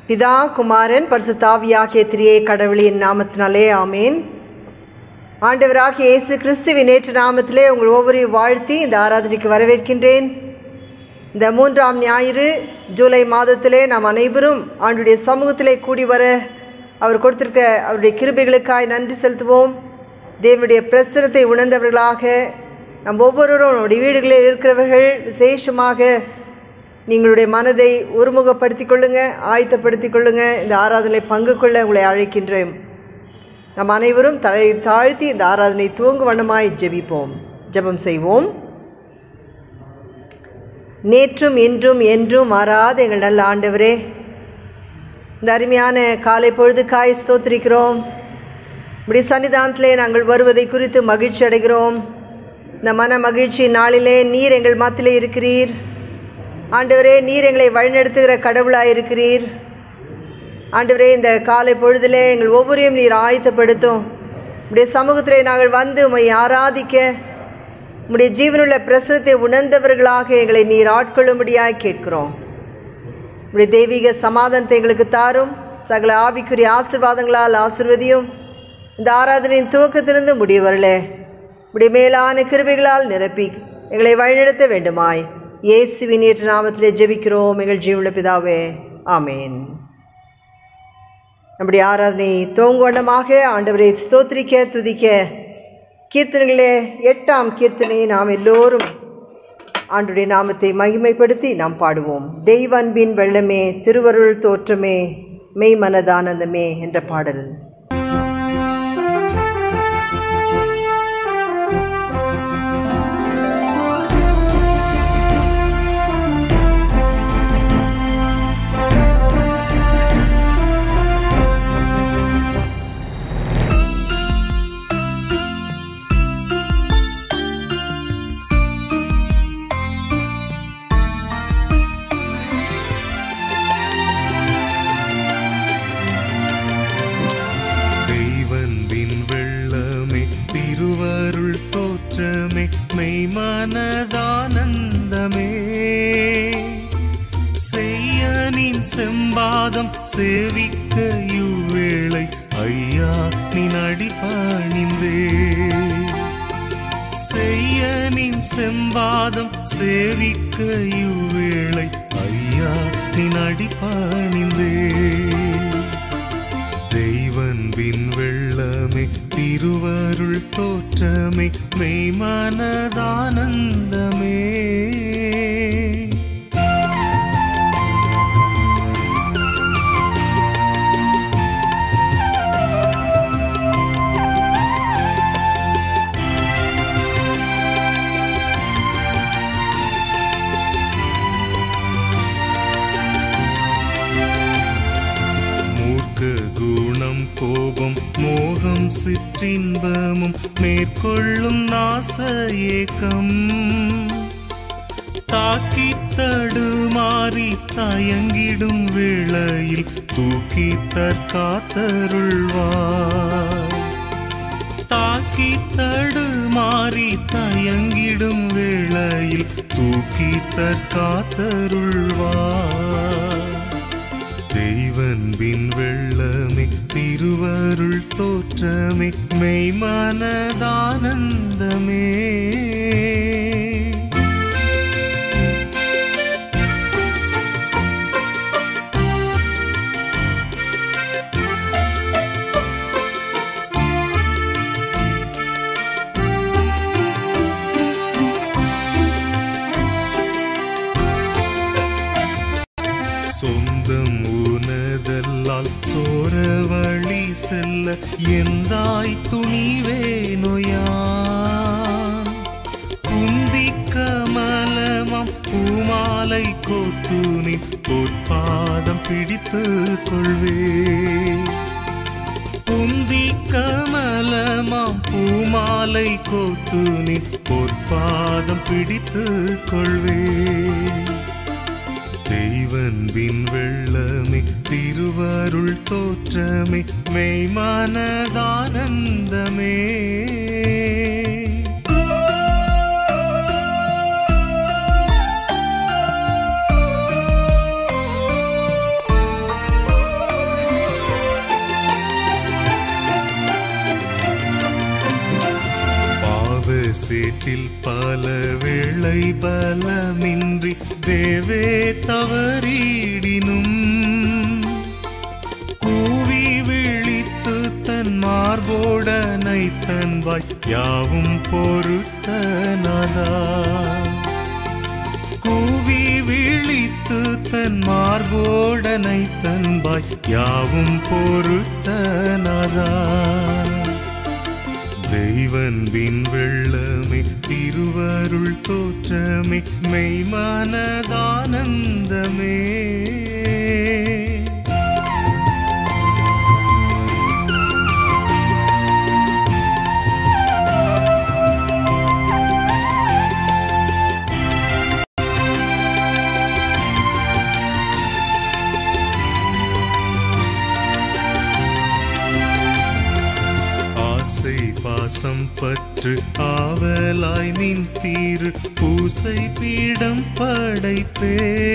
பிதா குமாரன் பரிசுத்தாவியாகிய திரியே கடவுளின் நாமத்தினாலே ஆமேன் ஆண்டவராகிய இயேசு கிறிஸ்துவின் நேற்று நாமத்திலே உங்கள் ஒவ்வொருவரையும் வாழ்த்தி இந்த ஆராதனைக்கு வரவேற்கின்றேன் இந்த மூன்றாம் ஞாயிறு ஜூலை மாதத்திலே நாம் அனைவரும் ஆண்டுடைய சமூகத்திலே கூடி வர அவர் கொடுத்திருக்க அவருடைய கிருபைகளுக்காய் நன்றி செலுத்துவோம் தேவனுடைய பிரசனத்தை உணர்ந்தவர்களாக நம் ஒவ்வொருவரும் நம்முடைய வீடுகளில் இருக்கிறவர்கள் விசேஷமாக நீங்களுடைய மனதை ஒருமுகப்படுத்திக் கொள்ளுங்க ஆயத்தப்படுத்திக் கொள்ளுங்க இந்த ஆராதனை பங்கு கொள்ள உங்களை அழைக்கின்றேன் நம் அனைவரும் தலை தாழ்த்தி இந்த ஆராதனை துவங்கு வண்ணமாய் ஜெபிப்போம் ஜெபம் செய்வோம் நேற்றும் இன்றும் என்றும் மாறாத எங்கள் நல்ல ஆண்டவரே இந்த அருமையான காலை பொழுதுக்காய் ஸ்தோத்திரிக்கிறோம் இப்படி சன்னிதானத்திலே நாங்கள் வருவதை குறித்து மகிழ்ச்சி அடைகிறோம் இந்த மன மகிழ்ச்சி நாளிலே நீர் எங்கள் மத்திலே இருக்கிறீர் ஆண்டவரே நீர் எங்களை வழிநடத்துகிற கடவுளாக இருக்கிறீர் ஆண்டவரே இந்த காலை பொழுதிலே எங்கள் ஒவ்வொருவரையும் நீர் ஆயத்தப்படுத்தும் உடைய சமூகத்திலே நாங்கள் வந்து உம்மை ஆராதிக்க உம்முடைய ஜீவனுள்ள பிரசனத்தை உணர்ந்தவர்களாக எங்களை நீர் ஆட்கொள்ளும்படியாக கேட்கிறோம் உடைய தெய்வீக சமாதானத்தை எங்களுக்கு தாரும் சகல ஆவிக்குரிய ஆசிர்வாதங்களால் ஆசிர்வதியும் இந்த ஆராதனையின் துவக்கத்திலிருந்து முடியவர்களே உடைய மேலான கிருபைகளால் நிரப்பி எங்களை வழிநடத்த வேண்டுமாய் இயேசுவின் ஏற்ற நாமத்திலே ஜெபிக்கிறோம் எங்கள் ஜீவனுள்ள பிதாவே ஆமேன் நம்முடைய ஆராதனை தோங்கோண்டமாக ஆண்டவரை ஸ்தோத்திரிக்க துதிக்க கீர்த்தனைகளே எட்டாம் கீர்த்தனை நாம் எல்லோரும் ஆண்டுடைய நாமத்தை மகிமைப்படுத்தி நாம் பாடுவோம் தெய்வ அன்பின் வெள்ளமே திருவருள் தோற்றமே மெய் மனதானந்தமே என்ற பாடல் தெய்வன்பின் வெள்ளமே திருவருள் தோற்றமே மெய்மனதானந்தமே செய்யனின் செம்பாதம் சேவிக்க இவ்வேளை ஐயா நின் அடிபணிந்தே செய்யனின் செம்பாதம் சேவிக்க இவ்வேளை ஐயா நின் அடிபணிந்தே தெய்வன்பின் வெள்ளமே திருவருள் தோற்றமே மெய்மனதானந்தமே மூர்க்க குணம் கோபம் மோகம் சிற்றின்பமும் மேற்கொள்ளும் நாச ஏக்கம் தாக்கி தடுமாறி தயங்கிடும் வேளையில் தூக்கி தற்காத்தருள்வார் தாக்கி தடுமாறி தயங்கிடும் வேளையில் தூக்கி தற்காத்தருள்வார் தெய்வன்பின் வெள்ளமே திருவருள் தோற்றமே மெய்மனதானந்தமே சொந்தம் உனதல்லால் சோர வழி செல்ல எந்தாய் துணிவே நொயான் குந்தி கமலமாம் பூமாலை கோத்துனி பொற்பாதம் பிடித்து கொள்வே குந்தி கமலமாம் பூமாலை கோத்துனி பொற்பாதம் பிடித்து கொள்வே தெய்வன்பின் வெள்ளமே திருவருள் தோற்றமே மெய்மானதானந்தமே பேச்சில் பல வேளை பலமின்றி தேவே தவறிடினும் கூவி விழித்து தன் மார்போடனை தன்வாய் யாவும் பொறுத்தனதா கூவி விழித்து தன் மார்போடனை தன்பாய் யாவும் பொறுத்தனதா தெய்வன்பின் வெள்ளமே திருவருள் தோற்றமே மெய்மானதானந்தமே ஆசை பாசம் பற்று ஆவலாய் நின் தீரு பூசை பீடம் படைத்தே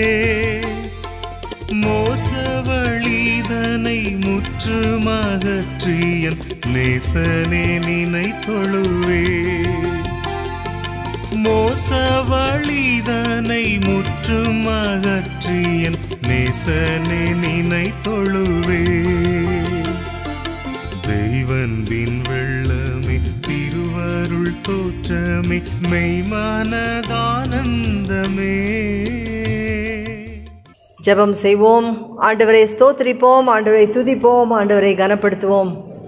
மோசவழிதனை முற்றுமகற்றியன் நேசனே நினை தொழுவே மோசவழிதனை முற்றுமகற்றியன் நேசனே நினை தொழுவே தெய்வன்பின் வெள்ளமே திருவருள் தோற்றமே மெய்மானதானந்தமே ஜெபம் செய்வோம் ஆண்டவரை ஸ்தோத்திரிப்போம் ஆண்டவரை துதிப்போம் ஆண்டவரை கனப்படுத்துவோம்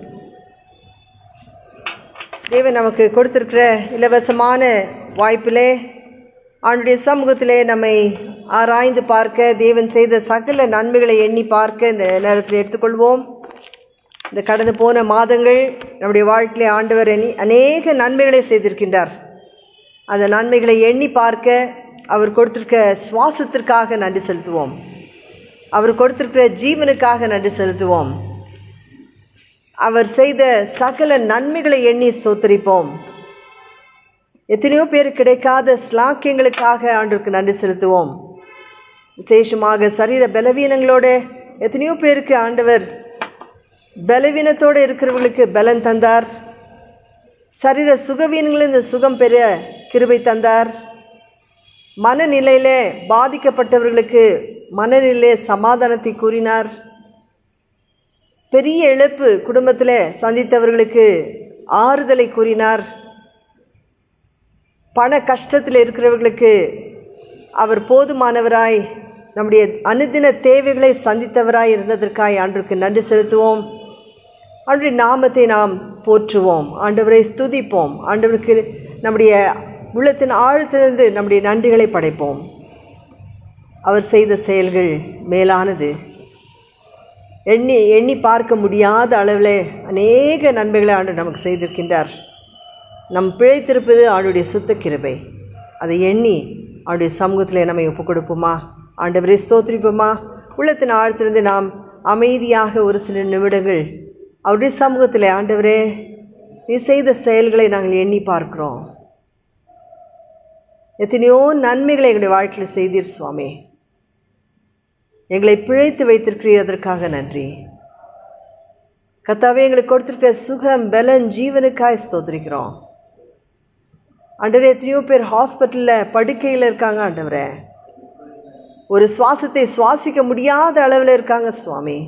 தேவன் நமக்கு கொடுத்திருக்கிற இலவசமான வாய்ப்பிலே ஆண்டுடைய சமூகத்திலே நம்மை ஆராய்ந்து பார்க்க தேவன் செய்த சகல நன்மைகளை எண்ணி பார்க்க இந்த நேரத்தில் எடுத்துக்கொள்வோம் இந்த கடந்து போன மாதங்கள் நம்முடைய வாழ்க்கையிலே ஆண்டவர் எண்ணி அநேக நன்மைகளை செய்திருக்கின்றார் அந்த நன்மைகளை எண்ணி பார்க்க அவர் கொடுத்திருக்க சுவாசத்திற்காக நன்றி செலுத்துவோம் அவர் கொடுத்திருக்கிற ஜீவனுக்காக நன்றி செலுத்துவோம் அவர் செய்த சகல நன்மைகளை எண்ணி சோத்தரிப்போம் எத்தனையோ பேர் கிடைக்காத ஸ்லாக்கியங்களுக்காக ஆண்டுக்கு நன்றி செலுத்துவோம் விசேஷமாக சரீர பலவீனங்களோட எத்தனையோ பேருக்கு ஆண்டவர் பலவீனத்தோடு இருக்கிறவர்களுக்கு பலன் தந்தார் சரீர சுகவீனங்களிலிருந்து சுகம் பெற கிருபை தந்தார் மனநிலையிலே பாதிக்கப்பட்டவர்களுக்கு மனநிலையிலே சமாதானத்தை கூறினார் பெரிய இழப்பு குடும்பத்தில் சந்தித்தவர்களுக்கு ஆறுதலை கூறினார் பண கஷ்டத்தில் இருக்கிறவர்களுக்கு அவர் போதுமானவராய் நம்முடைய அனுதின தேவைகளை சந்தித்தவராய் இருந்ததற்காய் ஆண்டுக்கு நன்றி செலுத்துவோம் ஆண்டுடைய நாமத்தை நாம் போற்றுவோம் ஆண்டவரை ஸ்துதிப்போம் ஆண்டவருக்கு நம்முடைய உள்ளத்தின் ஆழத்திலிருந்து நம்முடைய நன்றிகளை படைப்போம் அவர் செய்த செயல்கள் மேலானது எண்ணி எண்ணி பார்க்க முடியாத அளவில் அநேக நன்மைகளை ஆண்டு நமக்கு செய்திருக்கின்றார் நம் பிழைத்திருப்பது ஆண்டுடைய சுத்த கிருபை அதை எண்ணி ஆண்டுடைய சமூகத்தில் நம்மை ஒப்புக் கொடுப்போமா ஆண்டவரை ஸ்தோத்திரிப்போமா உள்ளத்தின் ஆழத்திலிருந்து நாம் அமைதியாக ஒரு சில நிமிடங்கள் அவருடைய சமூகத்தில் ஆண்டவரே நீ செய்த செயல்களை நாங்கள் எண்ணி பார்க்கிறோம் எத்தனையோ நன்மைகளை எங்களுடைய வாழ்க்கையில் செய்தீர் சுவாமி எங்களை பிழைத்து வைத்திருக்கிறீர் அதற்காக நன்றி கத்தாவே எங்களுக்கு கொடுத்திருக்கிற சுகம் பலன் ஜீவனுக்காய் ஸ்தோத்திரிக்கிறோம் ஆண்டவரே எத்தனையோ பேர் ஹாஸ்பிட்டலில் படுக்கையில் இருக்காங்க ஆண்டவரே ஒரு சுவாசத்தை சுவாசிக்க முடியாத அளவில் இருக்காங்க சுவாமி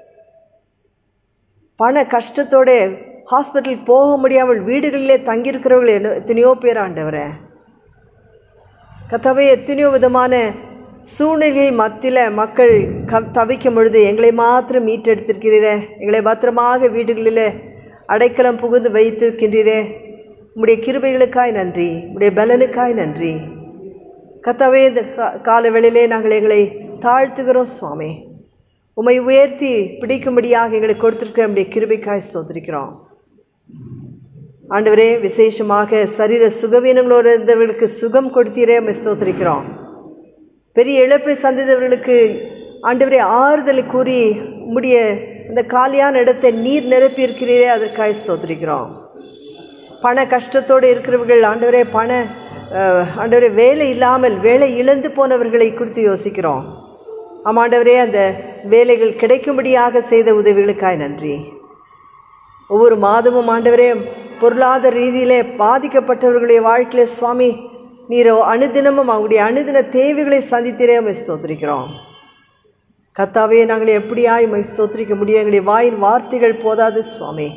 பண கஷ்டத்தோட ஹாஸ்பிட்டலுக்கு போக முடியாமல் வீடுகளிலே தங்கியிருக்கிறவர்கள் என்ன- எத்தனையோ பேர் ஆண்டவரே கத்தாவே எத்தனையோ விதமான சூழ்நிலைகள் மத்தியில் மக்கள் க தவிக்கும் பொழுது எங்களை மாத்திரம் மீட்டெடுத்திருக்கிறீரே எங்களை பத்திரமாக வீடுகளில் அடைக்கலம் புகுந்து வைத்திருக்கின்றீரே உம்முடைய கிருபைகளுக்காய் நன்றி உம்முடைய பலனுக்காய் நன்றி கத்தாவே இந்த கா- கால வேளையிலே நாங்கள் எங்களை தாழ்த்துகிறோம் சுவாமி உம்மை உயர்த்தி பிடிக்கும்படியாக எங்களுக்கு கொடுத்திருக்கிற நம்முடைய கிருபைக்காய் ஸ்தோத்திரிக்கிறோம் ஆண்டவரே விசேஷமாக சரீர சுகவீனங்களோடு இருந்தவர்களுக்கு சுகம் கொடுத்தீரே உம்மை ஸ்தோத்திரிக்கிறோம் பெரிய இழப்பை சந்தித்தவர்களுக்கு ஆண்டவரே ஆறுதலை கூறி உம்முடைய அந்த காலியான இடத்தை நீர் நிரப்பி இருக்கிறீரே அதற்காக ஸ்தோத்திரிக்கிறோம் பண கஷ்டத்தோடு இருக்கிறவர்கள் ஆண்டவரே பண அஹ், ஆண்டவரே வேலை இல்லாமல் வேலை இழந்து போனவர்களை குறித்து யோசிக்கிறோம் ஆமாம் ஆண்டவரே அந்த வேலைகள் கிடைக்கும்படியாக செய்த உதவிகளுக்காய் நன்றி ஒவ்வொரு மாதமும் ஆண்டவரே பொருளாதார ரீதியிலே பாதிக்கப்பட்டவர்களுடைய வாழ்க்கையில சுவாமி நீரோ அனுதினமும் அவங்களுடைய அனுதின தேவைகளை சந்தித்திரே உம்மை ஸ்தோத்திரிக்கிறோம் கத்தாவே நாங்கள் எப்படியாய் உம்மை ஸ்தோத்திரிக்க முடியும் எங்களுடைய வாயின் வார்த்தைகள் போதாது சுவாமி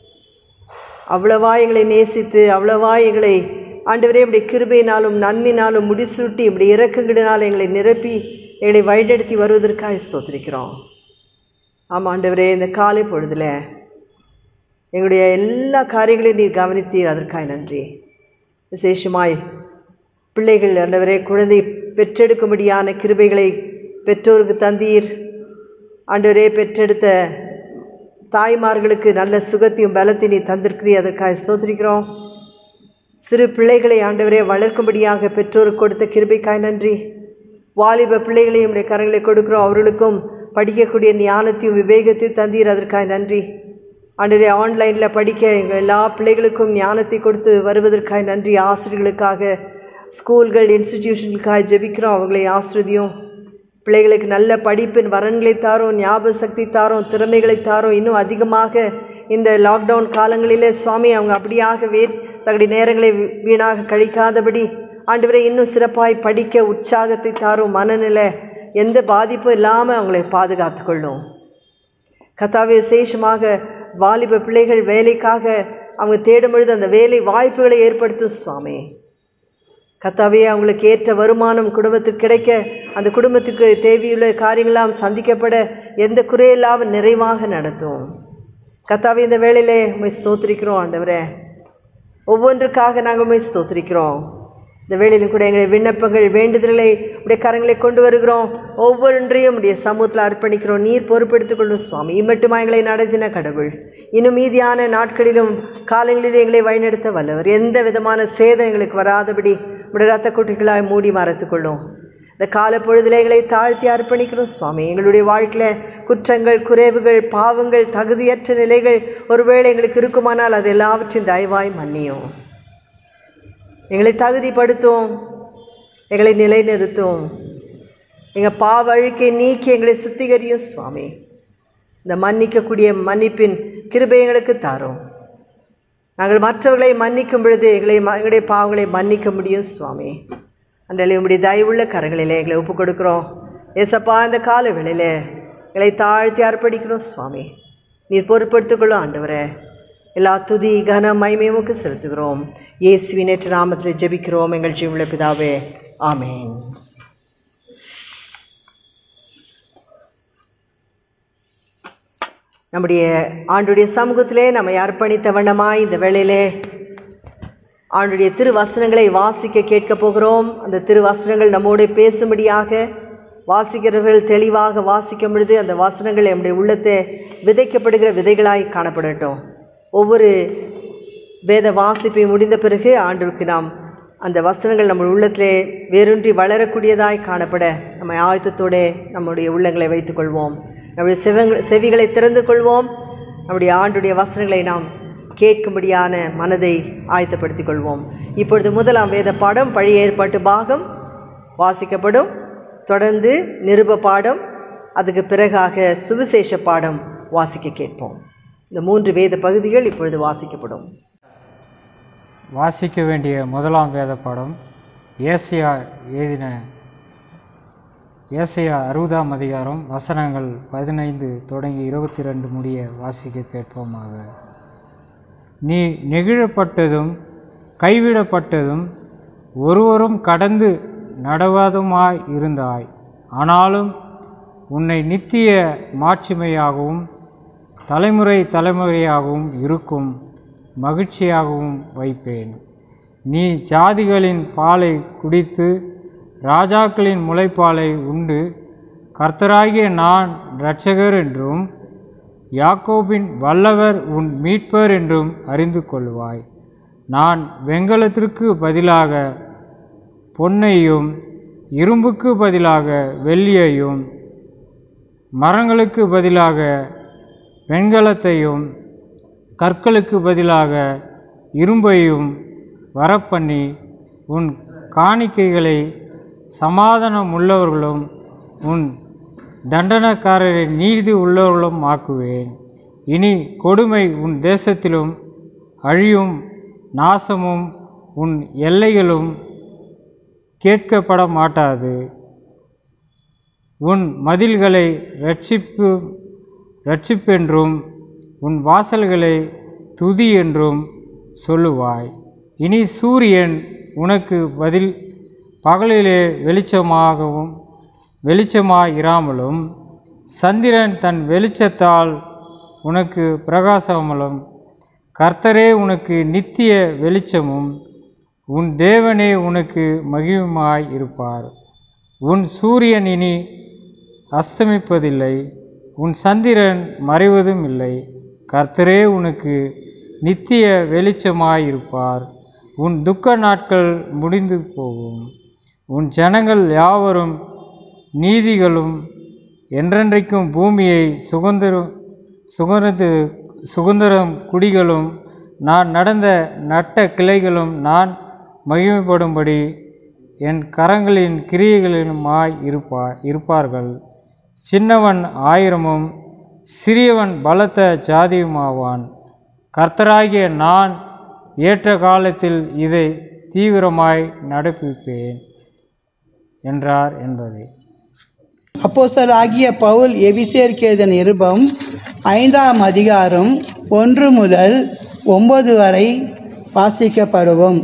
அவ்வளவா எங்களை நேசித்து அவ்வளவா எங்களை ஆண்டவரே இப்படி கிருபையினாலும் நன்மையினாலும் முடிசூட்டி இப்படி இறக்கங்களினால் எங்களை நிரப்பி எங்களை வழிநடத்தி வருவதற்காக ஸ்தோத்திரிக்கிறோம் ஆமாம் ஆண்டவரே இந்த காலை பொழுதுல எங்களுடைய எல்லா காரியங்களையும் நீர் கவனித்தீர் அதற்காக நன்றி விசேஷமாய் பிள்ளைகள் ஆண்டவரே குழந்தை பெற்றெடுக்கும்படியான கிருபைகளை பெற்றோருக்கு தந்தீர் ஆண்டவரே பெற்றெடுத்த தாய்மார்களுக்கு நல்ல சுகத்தையும் பலத்தையும் நீ தந்திருக்கிறீ அதற்காக ஸ்தோத்திரிக்கிறோம் சிறு பிள்ளைகளை ஆண்டவரே வளர்க்கும்படியாக பெற்றோருக்கு கொடுத்த கிருபைக்காய் நன்றி வாலிப பிள்ளைகளையும் உடைய கரங்களை கொடுக்கிறோம் அவர்களுக்கும் படிக்கக்கூடிய ஞானத்தையும் விவேகத்தையும் தந்தீர் அதற்காக நன்றி ஆண்டவரே ஆன்லைனில் படிக்க எங்கள் எல்லா பிள்ளைகளுக்கும் ஞானத்தை கொடுத்து வருவதற்காக நன்றி ஆசிரியர்களுக்காக ஸ்கூல்கள் இன்ஸ்டிடியூஷன்களுக்காக ஜெபிக்கிறோம் அவங்களை ஆசிரியதையும் பிள்ளைகளுக்கு நல்ல படிப்பின் வரன்களை தாரோம் ஞாபக சக்தி தாரோம் திறமைகளை தாரோம் இன்னும் அதிகமாக இந்த லாக்டவுன் காலங்களிலே சுவாமி அவங்க அப்படியாக வே தங்களுடைய நேரங்களை வீ- வீணாக கழிக்காதபடி ஆண்டவரை இன்னும் சிறப்பாய் படிக்க உற்சாகத்தை தாரும் மனநிலை எந்த பாதிப்பும் இல்லாமல் அவங்களை பாதுகாத்து கொள்ளும் கத்தாவே விசேஷமாக வாலிப பிள்ளைகள் வேலைக்காக அவங்க தேடும் பொழுது அந்த வேலை வாய்ப்புகளை ஏற்படுத்தும் சுவாமி கத்தாவே அவங்களுக்கு ஏற்ற வருமானம் குடும்பத்துக்கு கிடைக்க அந்த குடும்பத்துக்கு தேவையுள்ள காரியங்களாம் சந்திக்கப்பட எந்த குறையில்லாமல் நிறைவாக நடத்தும் கத்தாவே இந்த வேளையிலே உண்மை ஸ்தோத்திரிக்கிறோம் ஆண்டவரே ஒவ்வொன்றுக்காக நாங்கள் உண்மை ஸ்தோத்திரிக்கிறோம் இந்த வேளையிலும் கூட எங்களுடைய விண்ணப்பங்கள் வேண்டுதல்களை உடைய கரங்களை கொண்டு வருகிறோம் ஒவ்வொன்றையும் உடைய சமூகத்தில் அர்ப்பணிக்கிறோம் நீர் பொறுப்பெடுத்துக் கொள்ளும் சுவாமி இம்மட்டுமா எங்களை நடத்தின கடவுள் இன்னும் மீதியான நாட்களிலும் காலங்களில் எங்களை வழிநடத்த வல்லவர் எந்த விதமான சேதம் எங்களுக்கு வராதபடி உடைய ரத்த குட்டிகளாய் மூடி மறைத்துக் கொள்ளும் இந்த கால பொழுதில் எங்களை தாழ்த்தி அர்ப்பணிக்கிறோம் சுவாமி எங்களுடைய வாழ்க்கையில் குற்றங்கள் குறைவுகள் பாவங்கள் தகுதியற்ற நிலைகள் ஒருவேளை எங்களுக்கு இருக்குமானால் அது எல்லாவற்றையும் தயவாய் மன்னியும் எங்களை தகுதிப்படுத்தும் எங்களை நிலைநிறுத்தும் எங்கள் பாவ அழுக்கை நீக்கி எங்களை சுத்திகரியும் சுவாமி இந்த மன்னிக்கக்கூடிய மன்னிப்பின் கிருபை எங்களுக்கு தாரும் நாங்கள் மற்றவர்களை மன்னிக்கும் பொழுது எங்களை ம- எங்களுடைய பாவங்களை மன்னிக்க முடியும் சுவாமி அன்றைய உம்முடைய தயவுள்ள கரங்களிலே எங்களை ஒப்புக் கொடுக்குறோம் ஏசப்பா இந்த கால வேளையிலே எங்களை தாழ்த்தி அர்ப்பணிக்கிறோம் சுவாமி நீர் பொறுப்படுத்திக்கொள்ளும் ஆண்டவரே எல்லா துதி கன மைமையுமுக்கு செலுத்துகிறோம் இயேசுவின் நேற்று நாமத்தில் ஜெபிக்கிறோம் எங்கள் ஜீவனுள்ள பிதாவே ஆமென் நம்முடைய ஆண்டுடைய சமூகத்திலே நம்மை அர்ப்பணித்த வண்ணமாய் இந்த வேளையிலே ஆண்டுடைய திருவசனங்களை வாசிக்க கேட்க போகிறோம் அந்த திருவசனங்கள் நம்மோடு பேசும்படியாக வாசிக்கிறவர்கள் தெளிவாக வாசிக்கும் பொழுது அந்த வசனங்கள் நம்முடைய உள்ளத்தை விதைக்கப்படுகிற விதைகளாய் காணப்படட்டும் ஒவ்வொரு வேத வாசிப்பை முடிந்த பிறகு ஆண்டுக்கு நாம் அந்த வசனங்கள் நம்ம உள்ளத்திலே வேரூன்றி வளரக்கூடியதாய் காணப்பட நம்ம ஆயத்தத்தோடு நம்முடைய உள்ளங்களை வைத்துக்கொள்வோம் நம்முடைய செவங்கள் செவிகளை திறந்து கொள்வோம் நம்முடைய ஆண்டுடைய வசனங்களை நாம் கேட்கும்படியான மனதை ஆயத்தப்படுத்திக் கொள்வோம் இப்பொழுது முதலாம் வேத பாடம் பழைய ஏற்பாட்டு பாகம் வாசிக்கப்படும் தொடர்ந்து நிருப பாடம் அதுக்கு பிறகாக சுவிசேஷ பாடம் வாசிக்க கேட்போம் இந்த மூன்று வேத பகுதிகள் இப்பொழுது வாசிக்கப்படும் வாசிக்க வேண்டிய முதலாம் வேத பாடம் ஏசியா எழுதின ஏசியா அறுபதாம் அதிகாரம் வசனங்கள் பதினைந்து தொடங்கி இருபத்தி ரெண்டு முடிய வாசிக்க கேட்போமாக நீ நெகிழப்பட்டதும் கைவிடப்பட்டதும் ஒருவரும் கடந்து நடவாதுமாய் இருந்தாய் ஆனாலும் உன்னை நித்திய மாட்சிமையாகவும் தலைமுறை தலைமுறையாகவும் இருக்கும் மகிழ்ச்சியாகவும் வைப்பேன் நீ ஜாதிகளின் பாலை குடித்து ராஜாக்களின் முளைப்பாலை உண்டு கர்த்தராகிய நான் இரட்சகர் என்றும் யாக்கோபின் வல்லவர் உன் மீட்பர் என்றும் அறிந்து கொள்வாய் நான் வெண்கலத்திற்கு பதிலாக பொன்னையும் இரும்புக்கு பதிலாக வெள்ளியையும் மரங்களுக்கு பதிலாக வெண்கலத்தையும் கற்களுக்கு பதிலாக இரும்பையும் வரப்பண்ணி உன் காணிக்கைகளை சமாதானம் உள்ளவர்களும் உன் தண்டனக்காரரை நீதி உள்ளவர்களும் ஆக்குவேன் இனி கொடுமை உன் தேசத்திலும் அழியும் நாசமும் உன் எல்லைகளும் கேட்கப்பட மாட்டாது உன் மதில்களை ரட்சிப்பு ரட்சிப்பென்றும் உன் வாசல்களை துதி என்றும் சொல்லுவாய் இனி சூரியன் உனக்கு பதில் பகலிலே வெளிச்சமாகவும் வெளிச்சமாயிராமலும் சந்திரன் தன் வெளிச்சத்தால் உனக்கு பிரகாசமலும் கர்த்தரே உனக்கு நித்திய வெளிச்சமும் உன் தேவனே உனக்கு மகிழுமாய் இருப்பார் உன் சூரியன் இனி அஸ்தமிப்பதில்லை உன் சந்திரன் மறைவதும் இல்லை கர்த்தரே உனக்கு நித்திய வெளிச்சமாயிருப்பார் உன் துக்க நாட்கள் முடிந்து போகும் உன் ஜனங்கள் யாவரும் நீதிகளும் என்றென்றைக்கும் பூமியை சுதந்திரம் சுகந்து சுதந்திரம் குடிகளும் நான் நடந்த நட்ட கிளைகளும் நான் மகிமைப்படும்படி என் கரங்களின் கிரியைகளிலுமாய் இருப்பா இருப்பார்கள் சின்னவன் ஆயிரமும் சிறியவன் பலத்த ஜாதியுமாவான் கர்த்தராகிய நான் ஏற்ற காலத்தில் இதை தீவிரமாய் நடப்பிப்பேன் என்றார் என்பதை அப்போஸ்தலராகிய பவுல் எபிசேருக்கு எழுதிய நிருபம் ஐந்தாம் அதிகாரம் ஒன்று முதல் ஒன்பது வரை வாசிக்கப்படுவோம்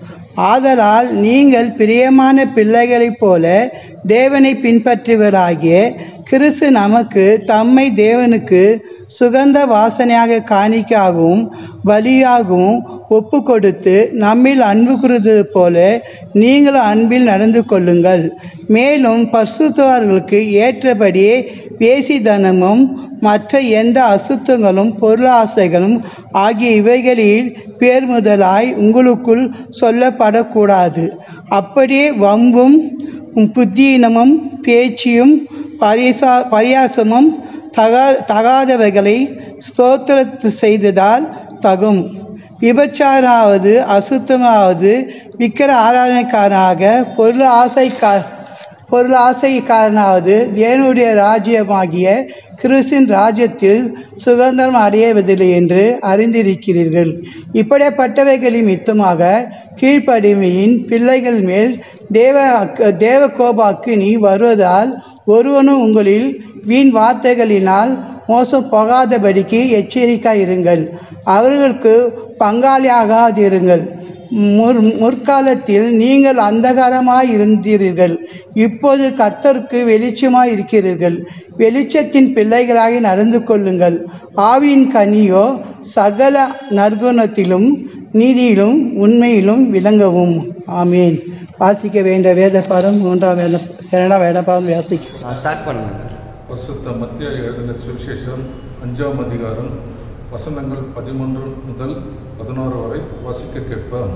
ஆதலால் நீங்கள் பிரியமான பிள்ளைகளைப் போல தேவனை பின்பற்றுவராகிய கிறிஸ்து நமக்கு தம்மை தேவனுக்கு சுகந்த வாசனையாக காணிக்காகவும் பலியாகவும் ஒப்பு கொடுத்து நம்மில் அன்பு கூறுவது போல நீங்களும் அன்பில் நடந்து கொள்ளுங்கள் மேலும் பரிசுத்தவார்களுக்கு ஏற்றபடியே வேசித்தனமும் மற்ற எந்த அசுத்தங்களும் பொருளாசைகளும் ஆகிய இவைகளில் பேர் முதலாய் உங்களுக்குள் சொல்லப்படக்கூடாது அப்படியே வம்பும் புத்தீனமும் பேச்சியும் பரிசா பரியாசமும் தகா தகாதவைகளை ஸ்தோத்திர செய்ததால் தகும் விபச்சாராவது அசுத்தமாவது விக்கிர ஆராதனைக்காரனாக பொருள் ஆசைக்கா பொருள் ஆசைக்காரனாவது தேவனுடைய ராஜ்யமாகிய கிறிஸ்தின் ராஜ்யத்தில் சுதந்திரம் அடையவதில்லை என்று அறிந்திருக்கிறீர்கள் இப்படிப்பட்டவைகளின் மித்தமாக கீழ்ப்படிமையின் பிள்ளைகள் மேல் தேவ தேவ கோபாக்கினி வருவதால் ஒருவனும் உங்களில் வீண் வார்த்தைகளினால் மோசம் போகாதபடிக்கு எச்சரிக்கையாயிருங்கள் அவர்களுக்கு பங்காளியாகாதிருங்கள் முற் முற்காலத்தில் நீங்கள் அந்தகாரமாய் இருந்தீர்கள் இப்போது கர்த்தருக்கு வெளிச்சமாய் இருக்கிறீர்கள் வெளிச்சத்தின் பிள்ளைகளாக நடந்து கொள்ளுங்கள் ஆவியின் கனியோ சகல நற்குணத்திலும் நீதியிலும் உண்மையிலும் விளங்கவும் ஆமீன் வாசிக்க வேண்டிய வேத பாடம் மூன்றாம் வேத இரண்டாம் வேத பாடம் வாசிக்க ஸ்டார்ட் பண்ணுங்க பரிசுத்த மத்திய எழுதின சுவிசேஷம் அஞ்சாம் அதிகாரம் வசனங்கள் பதிமூன்று முதல் பதினோரு வரை வாசிக்க கேட்போம்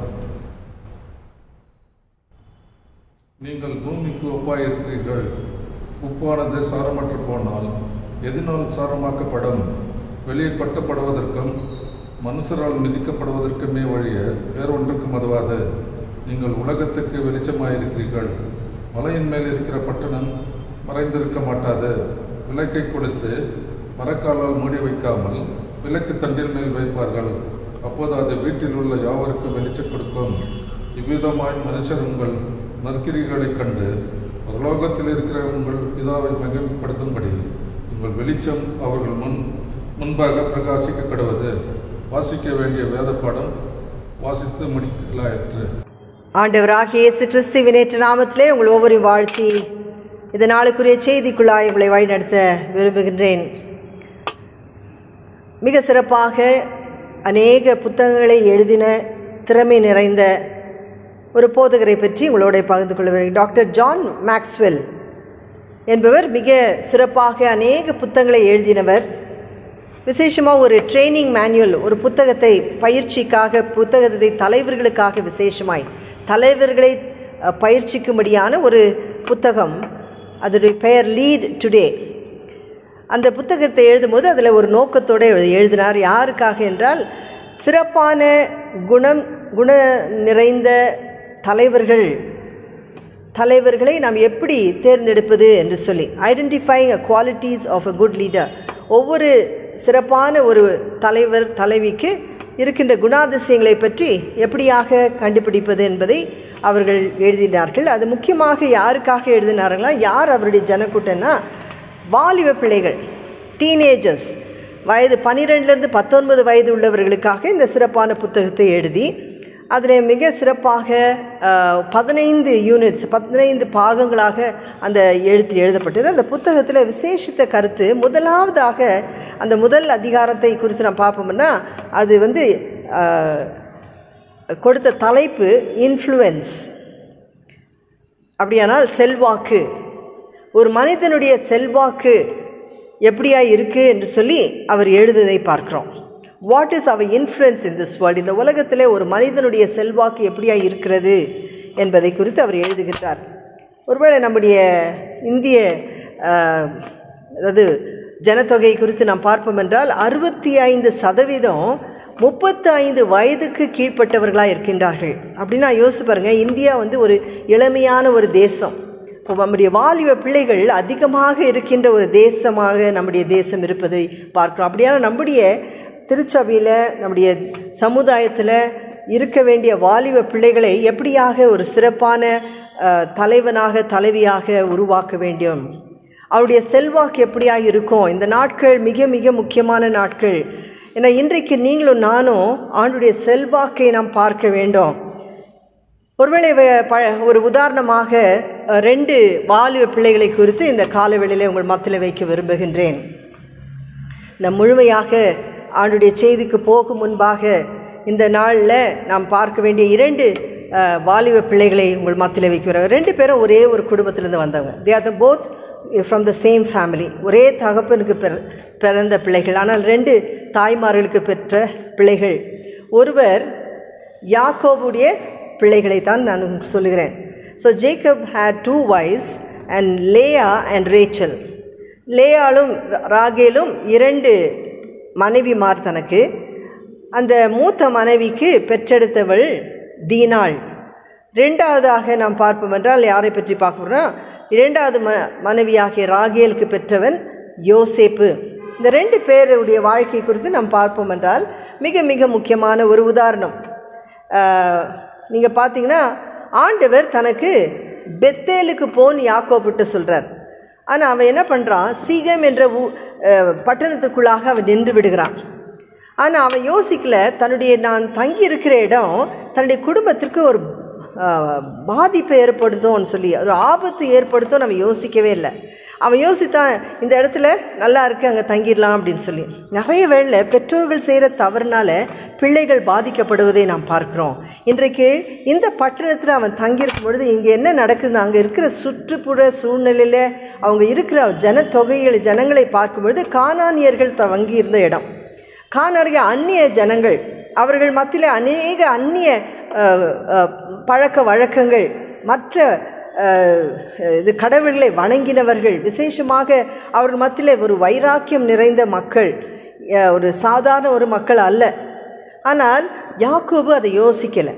நீங்கள் பூமிக்கு ஒப்பாயிருக்கிறீர்கள் உப்பானது சாரமற்று போனால் எதினால் சாரமாக்கப்படும் வெளியே கொட்டப்படுவதற்கும் மனுஷரால் மிதிக்கப்படுவதற்குமே வழிய வேறொன்றுக்கும் அதுவாது நீங்கள் உலகத்துக்கு வெளிச்சமாயிருக்கிறீர்கள் மலையின் மேல் இருக்கிற பட்டணம் மறைந்திருக்க மாட்டாது விளக்கை கொடுத்து மரக்காலால் மூடி வைக்காமல் விளக்கு தண்டில் மேல் வைப்பார்கள் அப்போது அது வீட்டில் உள்ள யாவருக்கும் வெளிச்சம் கொடுக்கும் இவ்விதமாய் மனுஷர் உங்கள் நற்கிரிகளைக் கண்டு பரலோகத்தில் இருக்கிற உங்கள் பிதாவை மகிமைப்படுத்தும்படி உங்கள் வெளிச்சம் அவர்கள் முன் முன்பாக பிரகாசிக்க கடுவது வாசிக்க வேண்டிய வேத பாடம் வாசித்து முடிக்கலாயிற்று ஆண்டவராகிய இயேசு கிறிஸ்துவின் நேற்று நாமத்திலே உங்கள் ஒவ்வொருவரையும் வாழ்த்தி இந்த நாளுக்குரிய செய்திக்குள்ளாய் உங்களை வழிநடத்த விரும்புகின்றேன் மிக சிறப்பாக அநேக புத்தகங்களை எழுதின திறமை நிறைந்த ஒரு போதகரை பற்றி உங்களோட பகிர்ந்து கொள்வேன் டாக்டர் ஜான் மேக்ஸ்வெல் என்பவர் மிக சிறப்பாக அநேக புத்தகங்களை எழுதினவர் விசேஷமாக ஒரு ட்ரைனிங் மேனுவல் ஒரு புத்தகத்தை பயிற்சிக்காக புத்தகத்தை தலைவர்களுக்காக விசேஷமாய் தலைவர்களை அஹ், பயிற்சிக்கும்படியான ஒரு புத்தகம் அதனுடைய பெயர் லீட் டுடே அந்த புத்தகத்தை எழுதும்போது அதில் ஒரு நோக்கத்தோடு எழுதி எழுதினார் யாருக்காக என்றால் சிறப்பான குணம் குண நிறைந்த தலைவர்கள் தலைவர்களை நாம் எப்படி தேர்ந்தெடுப்பது என்று சொல்லி identifying a qualities of a good leader ஒவ்வொரு சிறப்பான ஒரு தலைவர் தலைவிக்கு இருக்கின்ற குணாதிசயங்களை பற்றி எப்படியாக கண்டுபிடிப்பது என்பதை அவர்கள் எழுதினார்கள் அது முக்கியமாக யாருக்காக எழுதினார்களா யார் அவருடைய ஜனக்கூட்டம்னா வாலிப பிள்ளைகள் டீனேஜர்ஸ் வயது பன்னிரெண்டுலேருந்து பத்தொன்பது வயது உள்ளவர்களுக்காக இந்த சிறப்பான புத்தகத்தை எழுதி அதில் மிக சிறப்பாக அஹ், பதினைந்து யூனிட்ஸ் பதினைந்து பாகங்களாக அந்த எழுத்து எழுதப்பட்டது அந்த புத்தகத்தில் விசேஷித்த கருத்து முதலாவதாக அந்த முதல் அதிகாரத்தை குறித்து நான் பார்ப்போம்னா அது வந்து அஹ், கொடுத்த தலைப்பு இன்ஃப்ளூயன்ஸ் அப்படியானால் செல்வாக்கு ஒரு மனிதனுடைய செல்வாக்கு எப்படியா இருக்கு என்று சொல்லி அவர் எழுதுவதை பார்க்கிறோம் what is our influence in this world இந்த உலகத்திலே ஒரு மனிதனுடைய செல்வாக்கு எப்படியா இருக்கிறது என்பதை குறித்து அவர் எழுதுகின்றார் ஒருவேளை நம்முடைய இந்திய ஆஹ், அதாவது ஜனத்தொகை குறித்து நாம் பார்ப்போம் என்றால் அறுபத்தி ஐந்து சதவீதம் முப்பத்து ஐந்து வயதுக்கு கீழ்ப்பட்டவர்களாக இருக்கின்றார்கள் அப்படின்னா யோசிச்சு பாருங்க இந்தியா வந்து ஒரு இளமையான ஒரு தேசம் இப்போ நம்முடைய வாலிப பிள்ளைகள் அதிகமாக இருக்கின்ற ஒரு தேசமாக நம்முடைய தேசம் இருப்பதை பார்க்கிறோம் அப்படியான நம்முடைய திருச்சபையில் நம்முடைய சமுதாயத்தில் இருக்க வேண்டிய வாலிப பிள்ளைகளை எப்படியாக ஒரு சிறப்பான அஹ், தலைவனாக தலைவியாக உருவாக்க வேண்டும் அவருடைய செல்வாக்கு எப்படியாக இருக்கும் இந்த நாட்கள் மிக மிக முக்கியமான நாட்கள் ஏன்னா இன்றைக்கு நீங்களும் நானும் ஆண்டுடைய செல்வாக்கை நாம் பார்க்க வேண்டும் ஒருவேளை வ- ப ஒரு உதாரணமாக அஹ், ரெண்டு வாலிப பிள்ளைகளை குறித்து இந்த காலவெளியிலே உங்கள் மத்தியில் வைக்க விரும்புகின்றேன் இந்த முழுமையாக ஆண்டுடைய செய்திக்கு போகும் முன்பாக இந்த நாளில் நாம் பார்க்க வேண்டிய இரண்டு அஹ், வாலிப பிள்ளைகளை உங்கள் மத்தியில் வைக்கிறாங்க ரெண்டு பேரும் ஒரே ஒரு குடும்பத்திலிருந்து வந்தவங்க they are the both from the same family ஒரே தகப்பனுக்கு பிற- பிறந்த பிள்ளைகள் ஆனால் ரெண்டு தாய்மார்களுக்கு பெற்ற பிள்ளைகள் ஒருவர் யாக்கோபுடைய பிள்ளைகளை தான் நான் உங்களுக்கு சொல்லுகிறேன் so Jacob had two wives and Leah and Rachel லேயாலும் ரா- ராகேலும் இரண்டு மனைவிமார் தனக்கு அந்த மூத்த மனைவிக்கு பெற்றெடுத்தவள் தீனாள் ரெண்டாவதாக நாம் பார்ப்போம் என்றால் யாரை பற்றி பார்க்கணும்னா இரண்டாவது ம மனைவியாகிய ராகேலுக்கு பெற்றவன் யோசேப்பு இந்த ரெண்டு பேருடைய வாழ்க்கை குறித்து நாம் பார்ப்போம் என்றால் மிக மிக முக்கியமான ஒரு உதாரணம் நீங்கள் பார்த்தீங்கன்னா ஆண்டவர் தனக்கு பெத்தேலுக்கு போன் யாக்கோபிட்ட சொல்கிறார் ஆனால் அவன் என்ன பண்ணுறான் சீகம் என்ற ஊ அஹ், பட்டணத்துக்குள்ளாக அவன் நின்று விடுகிறான் ஆனால் அவன் யோசிக்கல தன்னுடைய நான் தங்கி இருக்கிற இடம் தன்னுடைய குடும்பத்திற்கு ஒரு ஆஹ், பாதிப்பை ஏற்படுத்தும்னு சொல்லி ஒரு ஆபத்து ஏற்படுத்தும் நம்ம யோசிக்கவே இல்லை அவன் யோசித்தான் இந்த இடத்துல நல்லா இருக்கு அங்கே தங்கிடலாம் அப்படின்னு சொல்லி நிறைய வேளை பெற்றோர்கள் செய்கிற தவறுனால பிள்ளைகள் பாதிக்கப்படுவதை நாம் பார்க்கிறோம் இன்றைக்கு இந்த பட்டணத்தில் அவன் தங்கியிருக்கும் பொழுது இங்கே என்ன நடக்குது அங்கே இருக்கிற சுற்றுப்புற சூழ்நிலையில் அவங்க இருக்கிற ஜனத்தொகைகள் ஜனங்களை பார்க்கும் பொழுது கானானியர்கள் தங்கி இருந்த இடம் காணறிய அந்நிய ஜனங்கள் அவர்கள் மத்தியில் அநேக அந்நிய அஹ், அஹ், பழக்க வழக்கங்கள் மற்ற அஹ், இது கடவுள்களை வணங்கினவர்கள் விசேஷமாக அவர்கள் மத்தியில் ஒரு வைராக்கியம் நிறைந்த மக்கள் அஹ், ஒரு சாதாரண ஒரு மக்கள் அல்ல ஆனால் யாக்கோபு அதை யோசிக்கலை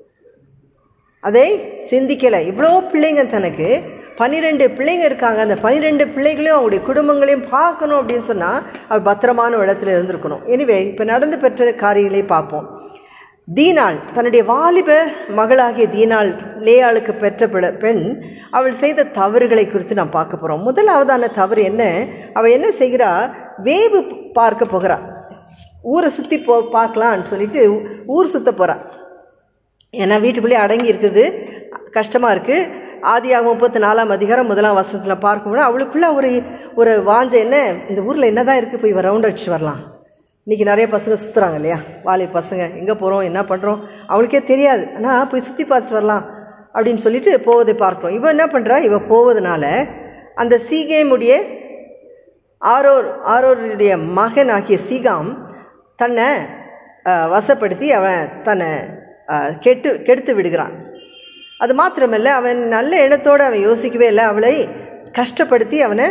அதை சிந்திக்கலை இவ்வளோ பிள்ளைங்க தனக்கு பன்னிரெண்டு பிள்ளைங்க இருக்காங்க அந்த பன்னிரெண்டு பிள்ளைகளையும் அவங்களுடைய குடும்பங்களையும் பார்க்கணும் அப்படின்னு சொன்னால் அவர் பத்திரமான ஒரு இடத்துல இருந்திருக்கணும் எனிவே இப்போ நடந்து பெற்ற காரியங்களை பார்ப்போம் தீனாள் தன்னுடைய வாலிப மகளாகிய தீனாள் லேயாளுக்கு பெற்ற பிள- பெண் அவள் செய்த தவறுகளை குறித்து நாம் பார்க்க போகிறோம் முதலாவதான தவறு என்ன அவள் என்ன செய்கிறா வேவு பார்க்க போகிறா ஊரை சுற்றி போ பார்க்கலான்னு சொல்லிட்டு ஊர் சுத்த போகிறா ஏன்னா வீட்டுக்குள்ளேயே அடங்கி இருக்குது கஷ்டமாக இருக்குது ஆதியாக முப்பத்தி நாலாம் அதிகாரம் முதலாம் வசனத்தில் பார்க்கும்போது அவளுக்குள்ள ஒரு ஒரு வாஞ்ச என்ன இந்த ஊரில் என்னதான் இருக்குது போய் ரவுண்ட் அடிச்சு வரலாம் இன்றைக்கி நிறைய பசங்க சுற்றுறாங்க இல்லையா வாலி பசங்க எங்கே போகிறோம் என்ன பண்ணுறோம் அவளுக்கே தெரியாது ஆனால் போய் சுற்றி பார்த்துட்டு வரலாம் அப்படின்னு சொல்லிட்டு போவதை பார்க்கிறோம் இவன் என்ன பண்ணுறா இவன் போவதனால அந்த சீகேமுடைய ஆரோர் ஆரோருடைய மகன் ஆகிய சீகாம் தன்னை அஹ், வசப்படுத்தி அவன் தன்னை அஹ், கெட்டு கெடுத்து விடுகிறான் அது மாத்திரமல்ல அவன் நல்ல எண்ணத்தோடு அவன் யோசிக்கவே இல்லை அவளை கஷ்டப்படுத்தி அவனை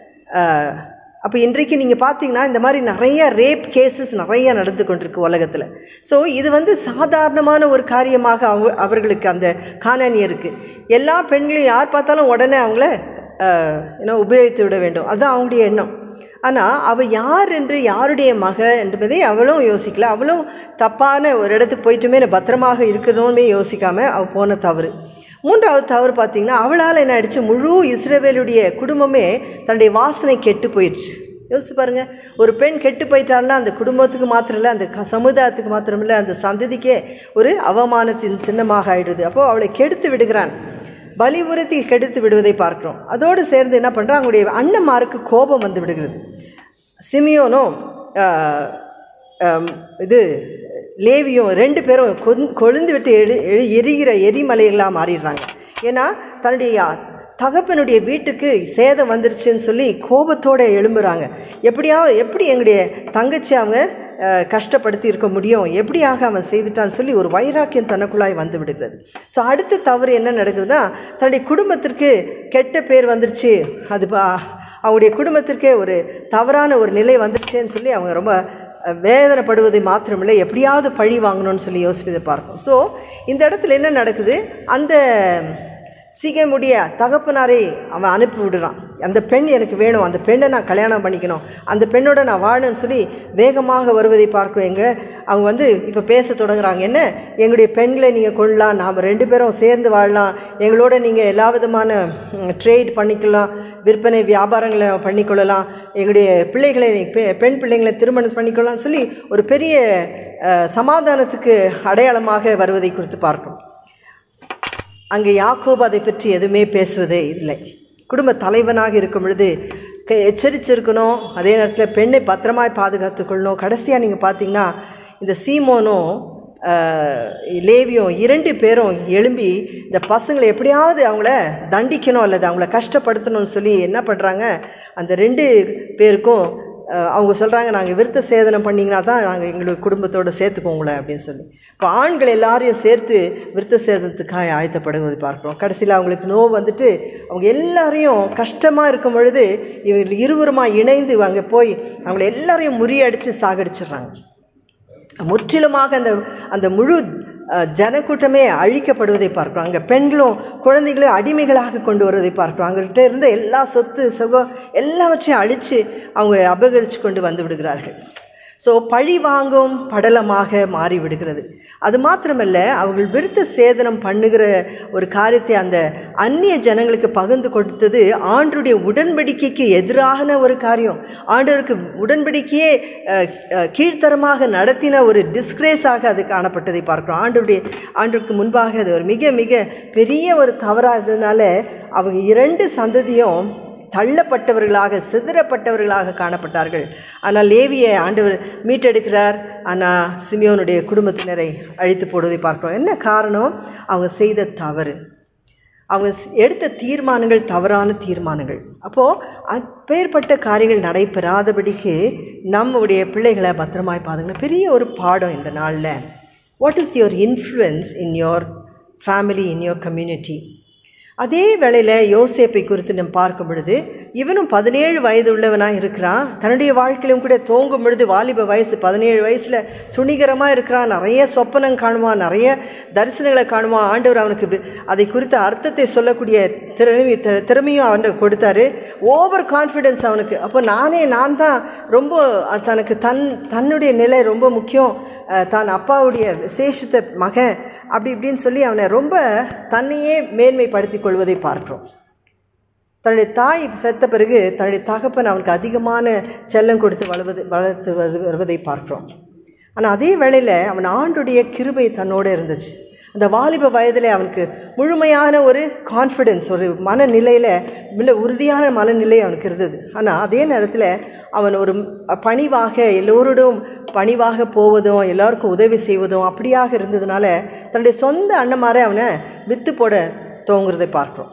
அப்போ இன்றைக்கு நீங்கள் பார்த்தீங்கன்னா இந்த மாதிரி நிறைய ரேப் கேசஸ் நிறைய நடந்து கொண்டிருக்கு உலகத்தில் ஸோ இது வந்து சாதாரணமான ஒரு காரியமாக அவங்க அவர்களுக்கு அந்த காணானியருக்கு எல்லா பெண்களையும் யார் பார்த்தாலும் உடனே அவங்கள என்ன உபயோகித்து விட வேண்டும் அதுதான் அவங்களுடைய எண்ணம் ஆனால் அவள் யார் என்று யாருடைய மக என்பதை அவளும் யோசிக்கல அவளும் தப்பான ஒரு இடத்துக்கு போயிட்டுமே நான் பத்திரமாக இருக்கணும்னு யோசிக்காம அவள் போன தவறு மூன்றாவது தவறு பார்த்தீங்கன்னா அவளால் என்ன ஆயிடுச்சு முழு இஸ்ரவேலுடைய குடும்பமே தன்னுடைய வாசனை கெட்டு போயிடுச்சு யோசிச்சு பாருங்க ஒரு பெண் கெட்டு போயிட்டாருன்னா அந்த குடும்பத்துக்கு மாத்திரம் இல்லை அந்த க- சமுதாயத்துக்கு மாத்திரம் இல்லை அந்த சந்ததிக்கே ஒரு அவமானத்தின் சின்னமாக ஆயிடுது அப்போ அவளை கெடுத்து விடுகிறான் பலிபுரத்தி கெடுத்து விடுவதை பார்க்கிறோம் அதோடு சேர்ந்து என்ன பண்ணுறான் அவங்களுடைய அண்ணன்மாருக்கு கோபம் வந்து விடுகிறது சிமியோனும் ஆஹ், ஆம், இது லேவியும் ரெண்டு பேரும் கொந்- கொழுந்து விட்டு எழு எழு எரிகிற எரிமலைகளாக மாறிடுறாங்க ஏன்னா தன்னுடைய தகப்பனுடைய வீட்டுக்கு சேதம் வந்துருச்சுன்னு சொல்லி கோபத்தோட எழும்புறாங்க எப்படியாவது எப்படி எங்களுடைய தங்கச்சி அவங்க அஹ், கஷ்டப்படுத்தி இருக்க முடியும் எப்படியாக அவன் செய்துட்டான்னு சொல்லி ஒரு வைராக்கியம் தனக்குள்ளாய் வந்து விடுகிறது ஸோ அடுத்த தவறு என்ன நடக்குதுன்னா தன்னுடைய குடும்பத்திற்கு கெட்ட பேர் வந்துருச்சு அது பா- அவங்களுடைய குடும்பத்திற்கே ஒரு தவறான ஒரு நிலை வந்துருச்சேன்னு சொல்லி அவங்க ரொம்ப அஹ், வேதனைப்படுவதை மாத்திரமில்லை எப்படியாவது பழி வாங்கணும்னு சொல்லி யோசிப்பதை பார்க்கும் ஸோ இந்த இடத்துல என்ன நடக்குது அந்த சீக்கிரமுடைய தகப்பனாரை அவன் அனுப்பி விடுறான் அந்த பெண் எனக்கு வேணும் அந்த பெண்ணை நான் கல்யாணம் பண்ணிக்கணும் அந்த பெண்ணோட நான் வாழணும்னு சொல்லி வேகமாக வருவதை பார்க்கும் எங்க அவங்க வந்து இப்போ பேச தொடங்குறாங்க என்ன எங்களுடைய பெண்களை நீங்கள் கொள்ளலாம் நாம் ரெண்டு பேரும் சேர்ந்து வாழலாம் எங்களோட நீங்கள் எல்லா விதமான ட்ரேட் பண்ணிக்கலாம் விற்பனை வியாபாரங்களை பண்ணிக்கொள்ளலாம் எங்களுடைய பிள்ளைகளை பெ- பெண் பிள்ளைங்களை திருமணம் பண்ணிக்கொள்ளலாம் சொல்லி ஒரு பெரிய அஹ், சமாதானத்துக்கு அடையாளமாக வருவதை குறித்து பார்க்கும் அங்கே யாக்கோபு அதை பற்றி எதுவுமே பேசுவதே இல்லை குடும்ப தலைவனாக இருக்கும் பொழுது க- எச்சரிச்சிருக்கணும் அதே நேரத்தில் பெண்ணை பத்திரமாய் பாதுகாத்துக்கொள்ளணும் கடைசியாக நீங்கள் பார்த்தீங்கன்னா இந்த சீமோனும் ஆஹ், லேவியும் இரண்டு பேரும் எழும்பி இந்த பசங்களை எப்படியாவது அவங்கள தண்டிக்கணும் அல்லது அவங்கள கஷ்டப்படுத்தணும்னு சொல்லி என்ன பண்ணுறாங்க அந்த ரெண்டு பேருக்கும் அஹ் அவங்க சொல்கிறாங்க நாங்கள் விருத்த சேதனம் பண்ணிங்கன்னா தான் நாங்கள் எங்களுக்கு குடும்பத்தோடு சேர்த்துக்கோங்களேன் உங்களை அப்படின்னு சொல்லி இப்போ ஆண்கள் எல்லாரையும் சேர்த்து விருத்த சேதனத்துக்காக ஆயத்தப்படுவதை பார்க்குறோம் கடைசியில் அவங்களுக்கு நோவு வந்துட்டு அவங்க எல்லாரையும் கஷ்டமாக இருக்கும் பொழுது இவங்க இருவருமா இணைந்து அங்கே போய் அவங்கள எல்லாரையும் முறியடித்து சாகடிச்சிடுறாங்க முற்றிலுமாக அந்த அந்த முழு அஹ், ஜனக்கூட்டமே அழிக்கப்படுவதை பார்க்கிறோம் அங்கே பெண்களும் குழந்தைகளும் அடிமைகளாக கொண்டு வருவதை பார்க்கிறோம் அங்ககிட்ட இருந்த எல்லா சொத்து சுகம் எல்லாவற்றையும் அழித்து அவங்க அபகரித்து கொண்டு வந்து விடுகிறார்கள் ஸோ பழி வாங்கும் படலமாக மாறி விடுகிறது அது மாத்திரமல்ல அவர்கள் விருத்த சேதனம் பண்ணுகிற ஒரு காரியத்தை அந்த அந்நிய ஜனங்களுக்கு பகிர்ந்து கொடுத்தது ஆண்டுடைய உடன்படிக்கைக்கு எதிரான ஒரு காரியம் ஆண்டவருக்கு உடன்படிக்கையே அஹ், அஹ், கீழ்த்தரமாக நடத்தின ஒரு டிஸ்கிரேஸாக அது காணப்பட்டதை பார்க்கிறோம் ஆண்டுடைய ஆண்டுக்கு முன்பாக அது ஒரு மிக மிக பெரிய ஒரு தவறாக இருந்ததுனால அவங்க இரண்டு சந்ததியும் தள்ளப்பட்டவர்களாக சிதறப்பட்டவர்களாக காணப்பட்டார்கள் ஆனால் லேவியை ஆண்டவர் மீட்டெடுக்கிறார் ஆனால் சிமியோனுடைய குடும்பத்தினரை அழித்து போடுவதை பார்க்கிறோம் என்ன காரணம் அவங்க செய்த தவறு அவங்க ஸ்- எடுத்த தீர்மானங்கள் தவறான தீர்மானங்கள் அப்போது அப்பேற்பட்ட காரியங்கள் நடைபெறாதபடிக்கு நம்முடைய பிள்ளைகளை பத்திரமாய் பாதுங்க பெரிய ஒரு பாடம் இந்த நாளில் what is your influence in your family in your community அதே வேளையில் யோசேப்பை குறித்து நம்ம பார்க்கும் பொழுது இவனும் பதினேழு வயது உள்ளவனாக இருக்கிறான் தன்னுடைய வாழ்க்கையிலும் கூட தோங்கும் பொழுது வாலிப வயசு பதினேழு வயசில் துணிகரமாக இருக்கிறான் நிறைய சொப்பனம் காணுவான் நிறைய தரிசனங்களை காணுவான் ஆண்டவர் அவனுக்கு வி- அதை குறித்த அர்த்தத்தை சொல்லக்கூடிய திறமை தி- திறமையும் அவனுக்கு கொடுத்தாரு ஓவர் கான்ஃபிடென்ஸ் அவனுக்கு அப்போ நானே நான் தான் ரொம்ப அஹ், தனக்கு தன் தன்னுடைய நிலை ரொம்ப முக்கியம் அஹ், தான் அப்பாவுடைய விசேஷத்தை மகன் அப்படி இப்படின்னு சொல்லி அவனை ரொம்ப தன்னையே மேன்மைப்படுத்தி கொள்வதை பார்க்கிறோம் தன்னுடைய தாய் செத்த பிறகு தன்னுடைய தகப்பன் அவனுக்கு அதிகமான செல்லம் கொடுத்து வளர்வது வளர்த்து வது- வருவதை பார்க்கிறோம் ஆனால் அதே வேளையில் அவன் ஆண்டுடைய கிருபை தன்னோடு இருந்துச்சு அந்த வாலிப வயதில் அவனுக்கு முழுமையான ஒரு கான்ஃபிடென்ஸ் ஒரு மனநிலையில் மிக உறுதியான மனநிலை அவனுக்கு இருந்தது ஆனால் அதே நேரத்தில் அவன் ஒரு பணிவாக எல்லோரிடம் பணிவாக போவதும் எல்லாருக்கும் உதவி செய்வதும் அப்படியாக இருந்ததுனால தன்னுடைய சொந்த அண்ணமாரை அவனை வித்து போட தோங்குறதை பார்க்கிறோம்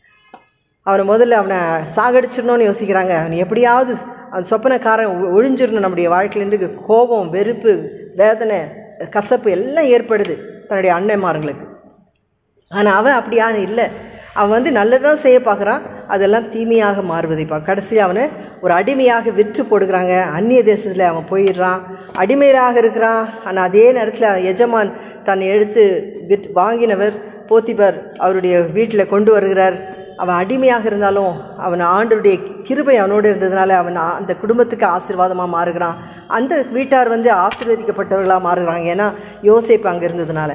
அவனை முதல்ல அவனை சாகடிச்சிடணும்னு யோசிக்கிறாங்க அவன் எப்படியாவது அந்த சொப்பனக்காரன் ஒ- ஒழிஞ்சிடணும் நம்முடைய வாழ்க்கையிலேருந்து கோபம் வெறுப்பு வேதனை கசப்பு எல்லாம் ஏற்படுது தன்னுடைய அண்ணன்மார்களுக்கு ஆனால் அவன் அப்படியா இல்லை அவன் வந்து நல்லதான் செய்ய பார்க்குறான் அதெல்லாம் தீமையாக மாறுவதை பார்க்க கடைசி அவனை ஒரு அடிமையாக விற்று போடுகிறாங்க அந்நிய தேசத்தில் அவன் போயிடுறான் அடிமையாக இருக்கிறான் ஆனால் அதே நேரத்தில் எஜமான் தன்னை எடுத்து விட் வாங்கினவர் போத்திபர் அவருடைய வீட்டில் கொண்டு வருகிறார் அவன் அடிமையாக இருந்தாலும் அவன் ஆண்டருடைய கிருபை அவனோடு இருந்ததுனால அவன் ஆ- அந்த குடும்பத்துக்கு ஆசீர்வாதமாக மாறுகிறான் அந்த வீட்டார் வந்து ஆசீர்வதிக்கப்பட்டவர்களாக மாறுகிறாங்க ஏன்னா யோசேப்பு அங்கே இருந்ததுனால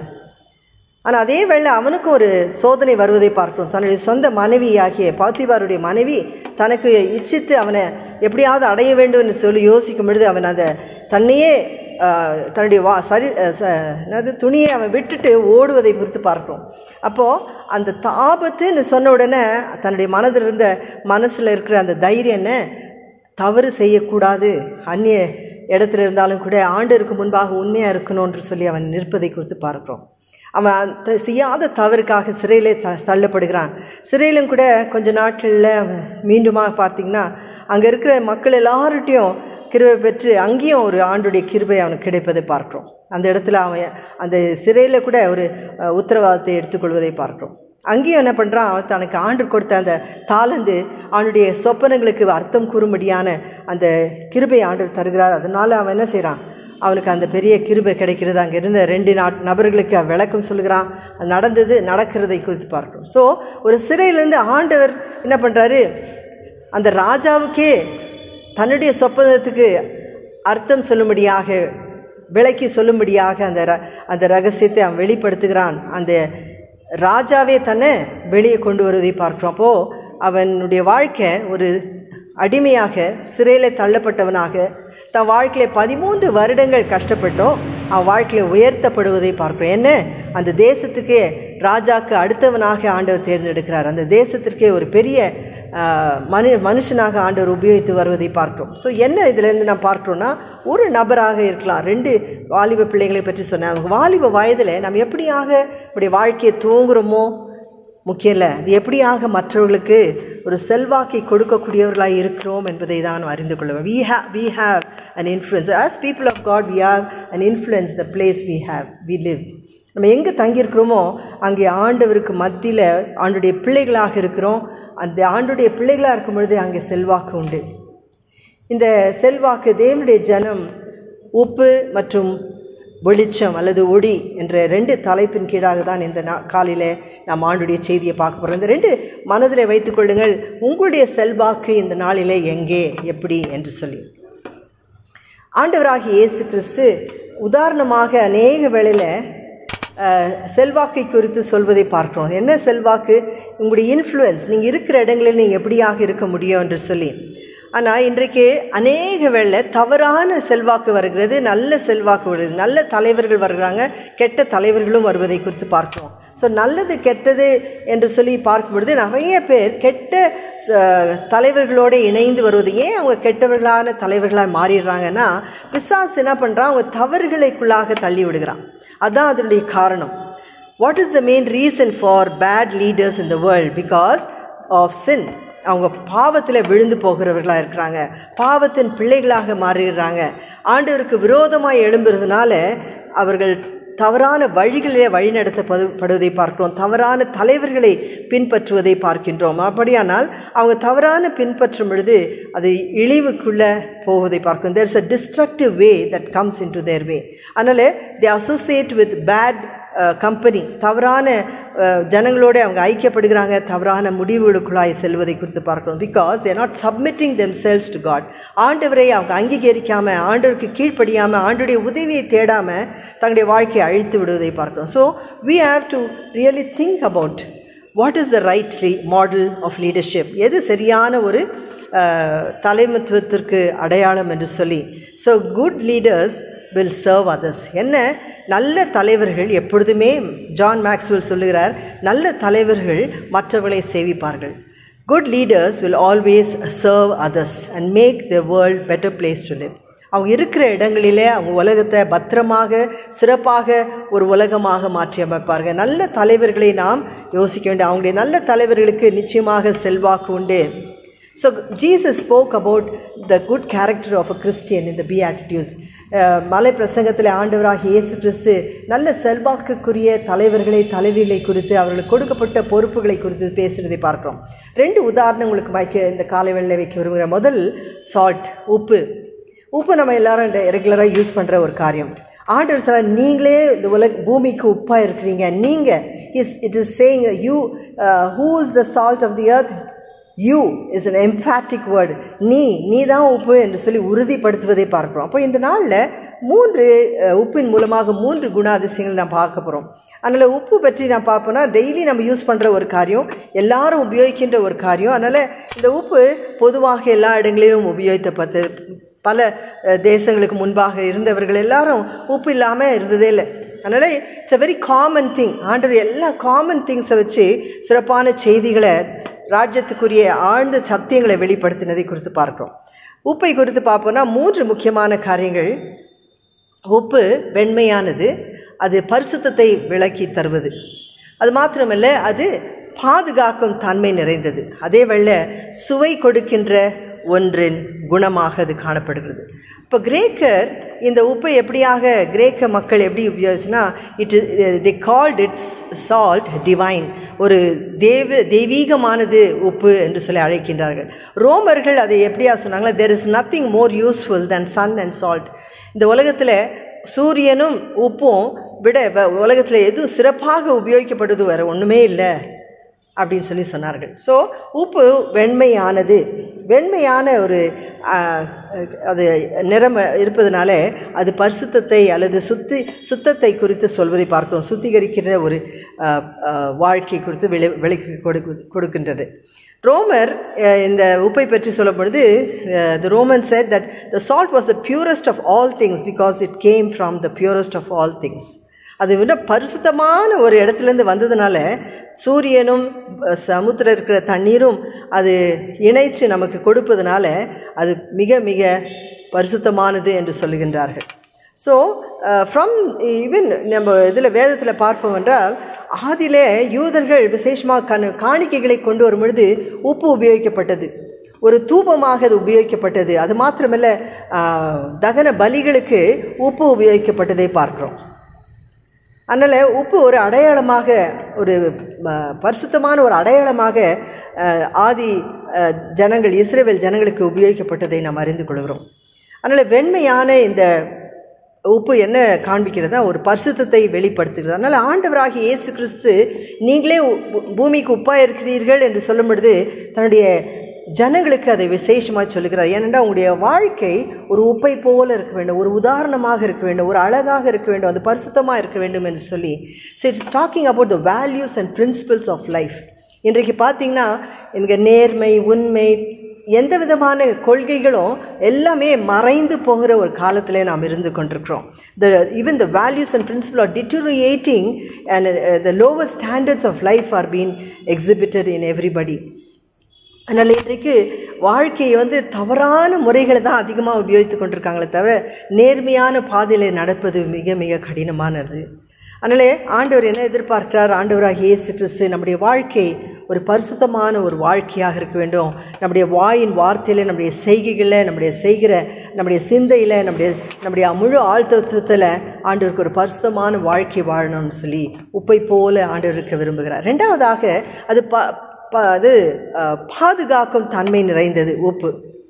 ஆனால் அதே வேளை அவனுக்கும் ஒரு சோதனை வருவதை பார்க்கிறோம் தன்னுடைய சொந்த மனைவியாகிய பாத்திபாருடைய மனைவி தனக்கு இச்சித்து அவனை எப்படியாவது அடைய வேண்டும்னு சொல்லி யோசிக்கும் பொழுது அவன் அந்த தன்னையே ஆஹ், தன்னுடைய வா சரி அஹ், ச- என்னது துணியை அவன் விட்டுட்டு ஓடுவதை குறித்து பார்க்கிறோம் அப்போது அந்த தாபத்துன்னு சொன்ன உடனே தன்னுடைய மனதில் இருந்த மனசில் இருக்கிற அந்த தைரியம் என்ன தவறு செய்யக்கூடாது அந்நிய இடத்துல இருந்தாலும் கூட ஆண்டருக்கு முன்பாக உண்மையாக இருக்கணும்னு சொல்லி அவன் நிற்பதை குறித்து பார்க்கிறோம் அவன் த- செய்யாத தவறுக்காக சிறையிலே த தள்ளப்படுகிறான் சிறையிலும் கூட கொஞ்ச நாட்களில் அவன் மீண்டுமாக பார்த்தீங்கன்னா அங்கே இருக்கிற மக்கள் எல்லார்கிட்டையும் கிருபை பெற்று அங்கேயும் ஒரு ஆண்டுடைய கிருபை அவனுக்கு கிடைப்பதை பார்க்கிறோம் அந்த இடத்துல அவன் அந்த சிறையில் கூட ஒரு அஹ், உத்தரவாதத்தை எடுத்துக்கொள்வதை பார்க்கிறோம் அங்கேயும் என்ன பண்ணுறான் அவன் தனக்கு ஆண்டு கொடுத்த அந்த தாளந்து அவனுடைய சொப்பனங்களுக்கு அர்த்தம் கூறும்படியான அந்த கிருபை ஆண்டு தருகிறார் அதனால அவன் என்ன செய்கிறான் அவனுக்கு அந்த பெரிய கிருபை கிடைக்கிறது அங்கே இருந்த ரெண்டு நாட் நபர்களுக்கு அவன் விளக்கம் சொல்லுகிறான் அது நடந்தது நடக்கிறதை குறித்து பார்க்கிறோம் ஸோ ஒரு சிறையிலேருந்து ஆண்டவர் என்ன பண்ணுறாரு அந்த ராஜாவுக்கே தன்னுடைய சொப்பனத்துக்கு அர்த்தம் சொல்லும்படியாக விளக்கி சொல்லும்படியாக அந்த ர அந்த ரகசியத்தை அவன் வெளிப்படுத்துகிறான் அந்த ராஜாவே தன்னை வெளியே கொண்டு வருவதை பார்க்கிறோம் அப்போது அவனுடைய வாழ்க்கை ஒரு அடிமையாக சிறையில் தள்ளப்பட்டவனாக தன் வாழ்க்கையில் பதிமூன்று வருடங்கள் கஷ்டப்பட்டோம் அவன் வாழ்க்கையில் உயர்த்தப்படுவதை பார்க்கிறோம் என்ன அந்த தேசத்துக்கே ராஜாக்கு அடுத்தவனாக ஆண்டவர் தேர்ந்தெடுக்கிறார் அந்த தேசத்திற்கே ஒரு பெரிய ஆஹ், மனு மனுஷனாக ஆண்டவர் உபயோகித்து வருவதை பார்க்கிறோம் ஸோ என்ன இதிலேருந்து நான் பார்க்குறோன்னா ஒரு நபராக இருக்கலாம் ரெண்டு வாலிப பிள்ளைகளை பற்றி சொன்னேன் அவங்க வாலிப வயதில் நம்ம எப்படியாக இப்படி வாழ்க்கையை தூங்குறோமோ முக்கியம் இல்லை அது எப்படியாக மற்றவர்களுக்கு ஒரு செல்வாக்கை கொடுக்கக்கூடியவர்களாக இருக்கிறோம் என்பதை தான் அறிந்து கொள்ளுவோம் we have we have an influence as people of God we have an influence the place we have we live நம்ம எங்கே தங்கியிருக்கிறோமோ அங்கே ஆண்டவருக்கு மத்தியில் ஆண்டுடைய பிள்ளைகளாக இருக்கிறோம் அந்த ஆண்டுடைய பிள்ளைகளாக இருக்கும் பொழுது அங்கே செல்வாக்கு உண்டு இந்த செல்வாக்கு தேவனுடைய ஜனம் உப்பு மற்றும் வெளிச்சம் அல்லது ஒளி என்ற ரெண்டு தலைப்பின் கீழாக தான் இந்த நா காலையில் நாம் ஆண்டுடைய செய்தியை பார்க்க போகிறோம் இந்த ரெண்டு மனதில் வைத்துக்கொள்ளுங்கள் உங்களுடைய செல்வாக்கு இந்த நாளிலே எங்கே எப்படி என்று சொல்லி ஆண்டவராகிய இயேசு கிறிஸ்து உதாரணமாக அநேக வேளையில் அஹ், செல்வாக்கை குறித்து சொல்வதை பார்க்கிறோம் என்ன செல்வாக்கு உங்களுடைய இன்ஃப்ளூயன்ஸ் நீங்கள் இருக்கிற இடங்களில் நீங்கள் எப்படியாக இருக்க முடியும் என்று சொல்லி ஆனால் இன்றைக்கு அநேக வேளை தவறான செல்வாக்கு வருகிறது நல்ல செல்வாக்கு வருது நல்ல தலைவர்கள் வருகிறாங்க கெட்ட தலைவர்களும் வருவதை குறித்து பார்க்கிறோம் ஸோ நல்லது கெட்டது என்று சொல்லி பார்க்கும் பொழுது நிறைய பேர் கெட்ட ச- தலைவர்களோடு இணைந்து வருவது ஏன் அவங்க கெட்டவர்களான தலைவர்களாக மாறிடுறாங்கன்னா பிசாஸ் என்ன பண்ணுறான் அவங்க தவறுகளுக்குள்ளாக தள்ளி விடுகிறான் அதான் அதனுடைய காரணம் what is the main reason for bad leaders in the world because of sin அவங்க பாவத்தில் விழுந்து போகிறவர்களாக இருக்கிறாங்க பாவத்தின் பிள்ளைகளாக மாறிடுறாங்க ஆண்டவருக்கு விரோதமாக எழும்புறதுனால அவர்கள் தவறான வழிகளிலே வழிநடத்தப்படு படுவதை பார்க்கிறோம் தவறான தலைவர்களை பின்பற்றுவதை பார்க்கின்றோம் அப்படியானால் அவங்க தவறான பின்பற்றும் பொழுது அது இழிவுக்குள்ளே போவதை பார்க்கிறோம் there is a destructive way that comes in to their way அதனால் they associate with bad company தவறான அஹ், ஜனங்களோட அவங்க ஐக்கியப்படுகிறாங்க தவறான முடிவுகளுக்குள்ளாய் செல்வதை குறித்து பார்க்கிறோம் because they're not submitting themselves to God ஆண்டவரை அவங்க அங்கீகரிக்காம ஆண்டவருக்கு கீழ்ப்படியாமல் ஆண்டுடைய உதவியை தேடாமல் தங்களுடைய வாழ்க்கையை அழித்து விடுவதை பார்க்கிறோம் so we have to really think about what is the right model of leadership எது சரியான ஒரு அஹ், தலைமைத்துவத்திற்கு அடையாளம் என்று சொல்லி so good leaders will serve others என்ன நல்ல தலைவர்கள் எப்பொழுதுமே ஜான் மேக்ஸ்வெல் சொல்லுகிறார் நல்ல தலைவர்கள் மற்றவர்களை சேவிப்பார்கள் good leaders will always serve others and make the world better place to live அவங்க இருக்கிற இடங்களிலே அவங்க உலகத்தை பத்திரமாக சிறப்பாக ஒரு உலகமாக மாற்றி அமைப்பார்கள் நல்ல தலைவர்களை நாம் யோசிக்க வேண்டும் அவங்களுடைய நல்ல தலைவர்களுக்கு நிச்சயமாக செல்வாக்கு உண்டு so Jesus spoke about the good character of a Christian இந்த பிஆட்டிடியூஸ் மலை பிரசங்கத்தில் ஆண்டவராக இயேசு கிறிஸ்து நல்ல செல்வாக்குக்குரிய தலைவர்களை தலைவிகளை குறித்து அவர்களுக்கு கொடுக்கப்பட்ட பொறுப்புகளை குறித்து பேசுகிறதை பார்க்கிறோம் ரெண்டு உதாரணம் உங்களுக்கு வைக்க இந்த காலை வேளையில வைக்க விரும்புகிறேன் முதல் சால்ட் உப்பு உப்பு நம்ம எல்லாரும் ரெகுலராக யூஸ் பண்ணுற ஒரு காரியம் ஆண்டவர் சொல்ல நீங்களே இந்த உலக பூமிக்கு உப்பாக இருக்கிறீங்க நீங்கள் is it is saying you who is the salt of the earth you is an emphatic word நீ நீ தான் உப்பு என்று சொல்லி உறுதிப்படுத்துவதை பார்க்கிறோம் அப்போ இந்த நாளில் மூன்று அஹ், உப்பின் மூலமாக மூன்று குணாதிசயங்கள் நாம் பார்க்க போகிறோம் அதனால் உப்பு பற்றி நான் பார்ப்போன்னா டெய்லி நம்ம யூஸ் பண்ணுற ஒரு காரியம் எல்லாரும் உபயோகிக்கின்ற ஒரு காரியம் அதனால் இந்த உப்பு பொதுவாக எல்லா இடங்களிலும் உபயோகித்தப்பட்டது பல அஹ், தேசங்களுக்கு முன்பாக இருந்தவர்கள் எல்லாரும் உப்பு இல்லாமல் இருந்ததே இல்லை அதனால் it's a very common thing ஆண்டவர் எல்லா காமன் திங்ஸை வச்சு சிறப்பான செய்திகளை ராஜ்யத்துக்குரிய ஆழ்ந்த சத்தியங்களை வெளிப்படுத்தினதை குறித்து பார்க்கிறோம் உப்பை குறித்து பார்ப்போம்னா மூன்று முக்கியமான காரியங்கள் உப்பு வெண்மையானது அது பரிசுத்தத்தை விளக்கி தருவது அது மாத்திரமல்ல அது பாதுகாக்கும் தன்மை நிறைந்தது அதே வேளை சுவை கொடுக்கின்ற ஒன்றின் குணமாக அது காணப்படுகிறது இப்போ கிரேக்கர் இந்த உப்பை எப்படியாக கிரேக்க மக்கள் எப்படி உபயோகிச்சுன்னா it the called it's salt divine ஒரு தேவ தெய்வீகமானது உப்பு என்று சொல்லி அழைக்கின்றார்கள் ரோமர்கள் அதை எப்படியா சொன்னாங்களா there is nothing more useful than sun and salt இந்த உலகத்தில் சூரியனும் உப்பும் விட வ- உலகத்தில் எதுவும் சிறப்பாக உபயோகிக்கப்படுவது வேறு ஒன்றுமே இல்லை அப்படின்னு சொல்லி சொன்னார்கள் ஸோ உப்பு வெண்மையானது வெண்மையான ஒரு ஆ, அது நிறம் இருப்பதனால அது பரிசுத்தத்தை அல்லது சுத்தி சுத்தத்தை குறித்து சொல்வதை பார்க்கிறோம் சுத்திகரிக்கிற ஒரு ஆ, ஆ, வாழ்க்கை குறித்து விளை விளக்கி கொடுக்கு கொடுக்கின்றது ரோமர் அஹ், இந்த உப்பை பற்றி சொல்லும் பொழுது the Roman said that the salt was the purest of all things because it came from the purest of all things அது விட பரிசுத்தமான ஒரு இடத்துலேருந்து வந்ததுனால சூரியனும் அஹ், சமுத்திரம் இருக்கிற தண்ணீரும் அது இணைச்சு நமக்கு கொடுப்பதனால அது மிக மிக பரிசுத்தமானது என்று சொல்லுகின்றார்கள் ஸோ ஃப்ரம் ஈவன் நம்ம இதில் வேதத்தில் பார்ப்போம் என்றால் ஆதியிலே யூதர்கள் விசேஷமாக கண் காணிக்கைகளை கொண்டு வரும் பொழுது உப்பு உபயோகிக்கப்பட்டது ஒரு தூபமாக அது உபயோகிக்கப்பட்டது அது மாத்திரமல்ல ஆஹ், தகன பலிகளுக்கு உப்பு உபயோகிக்கப்பட்டதை பார்க்கிறோம் அதனால் உப்பு ஒரு அடையாளமாக ஒரு ம, பரிசுத்தமான ஒரு அடையாளமாக அஹ், ஆதி அஹ், ஜனங்கள் இஸ்ரேல் ஜனங்களுக்கு உபயோகிக்கப்பட்டதை நாம் அறிந்து கொள்கிறோம் அதனால் வெண்மையான இந்த உப்பு என்ன காண்பிக்கிறதா ஒரு பரிசுத்தத்தை வெளிப்படுத்துகிறது அதனால் ஆண்டவராகிய இயேசு கிறிஸ்து நீங்களே உ- பூமிக்கு உப்பாக இருக்கிறீர்கள் என்று சொல்லும் பொழுது தன்னுடைய ஜனங்களுக்கு அதை விசேஷமாக சொல்லுகிறார் ஏனென்றால் உங்களுடைய வாழ்க்கை ஒரு உப்பை போல இருக்க வேண்டும் ஒரு உதாரணமாக இருக்க வேண்டும் ஒரு அழகாக இருக்க வேண்டும் அது பரிசுத்தமாக இருக்க வேண்டும் என்று சொல்லி so it's talking about the values and principles of life இன்றைக்கு பார்த்தீங்கன்னா இங்கே நேர்மை உண்மை எந்த விதமான கொள்கைகளும் எல்லாமே மறைந்து போகிற ஒரு காலத்தில் நாம் இருந்து கொண்டிருக்கிறோம் the even the values and principle are deteriorating and the lower standards of life are been exhibited in everybody அதனால் இன்றைக்கு வாழ்க்கையை வந்து தவறான முறைகளை தான் அதிகமாக உபயோகித்து கொண்டிருக்காங்களே தவிர நேர்மையான பாதையில் நடப்பது மிக மிக கடினமானது அதனாலே ஆண்டவர் என்ன எதிர்பார்க்கிறார் ஆண்டவராக இயேசு கிறிஸ்து நம்முடைய வாழ்க்கை ஒரு பரிசுத்தமான ஒரு வாழ்க்கையாக இருக்க வேண்டும் நம்முடைய வாயின் வார்த்தையில் நம்முடைய செய்கைகளில் நம்முடைய செய்கிற நம்முடைய சிந்தையில் நம்முடைய நம்முடைய முழு ஆழ்த்தத்துவத்தில் ஆண்டவருக்கு ஒரு பரிசுத்தமான வாழ்க்கை வாழணும்னு சொல்லி உப்பை போல ஆண்டவர் இருக்க விரும்புகிறார் ரெண்டாவதாக அது ப ப அது அஹ், பாதுகாக்கும் தன்மை நிறைந்தது உப்பு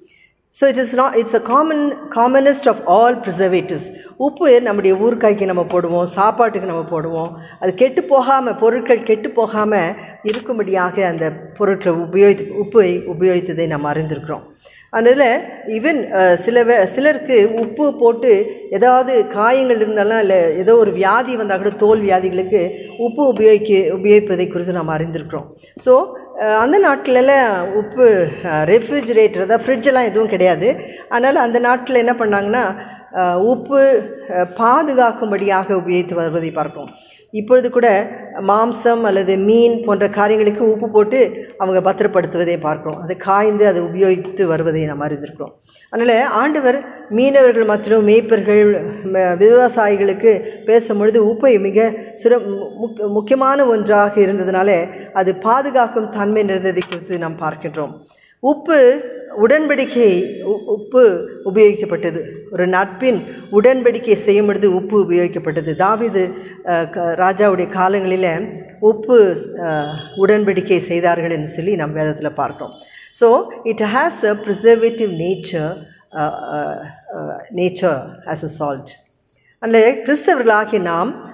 so it is not it's a common commonest of all preservatives உப்பு நம்முடைய ஊறுகாய்க்கு நம்ம போடுவோம் சாப்பாட்டுக்கு நம்ம போடுவோம் அது கெட்டு போகாமல் பொருட்கள் கெட்டு போகாமல் இருக்கும்படியாக அந்த பொருட்களை உபயோகித்து உப்பை உபயோகித்ததை நாம் அறிந்திருக்கிறோம் அதில் ஈவன் சில வே சிலருக்கு உப்பு போட்டு ஏதாவது காயங்கள் இருந்தாலும் இல்லை ஏதோ ஒரு வியாதி வந்தால் கூட தோல் வியாதிகளுக்கு உப்பு உபயோகிக்க உபயோகிப்பதை குறித்து நாம் அறிந்திருக்கிறோம் ஸோ அந்த நாட்டிலலாம் உப்பு ரெஃப்ரிஜிரேட்டர் அதாவது ஃப்ரிட்ஜெல்லாம் எதுவும் கிடையாது அதனால் அந்த நாட்டில் என்ன பண்ணாங்கன்னா அஹ், உப்பு அஹ், பாதுகாக்கும்படியாக உபயோகித்து வருவதை பார்ப்போம் இப்பொழுது கூட மாம்சம் அல்லது மீன் போன்ற காரியங்களுக்கு உப்பு போட்டு அவங்க பத்திரப்படுத்துவதை பார்க்கிறோம் அது காய்ந்து அதை உபயோகித்து வருவதை நாம் அறிந்திருக்கிறோம் அதனால் ஆண்டவர் மீனவர்கள் மற்றும் மேய்ப்பர்கள் ம- விவசாயிகளுக்கு பேசும்பொழுது உப்பை மிக சிற முக் முக்கியமான ஒன்றாக இருந்ததுனால அது பாதுகாக்கும் தன்மை நிறைந்ததை குறித்து நாம் பார்க்கின்றோம் உப்பு உடன்படிக்கை உ- உப்பு உபயோகிக்கப்பட்டது ஒரு நட்பின் உடன்படிக்கை செய்யும் பொழுது உப்பு உபயோகிக்கப்பட்டது தாவீது அஹ், க- ராஜாவுடைய காலங்களில் உப்பு அஹ், உடன்படிக்கை செய்தார்கள் என்று சொல்லி நம் வேதத்தில் பார்க்கிறோம் so it has a preservative nature nature as a salt அதில் கிறிஸ்தவர்களாகிய நாம்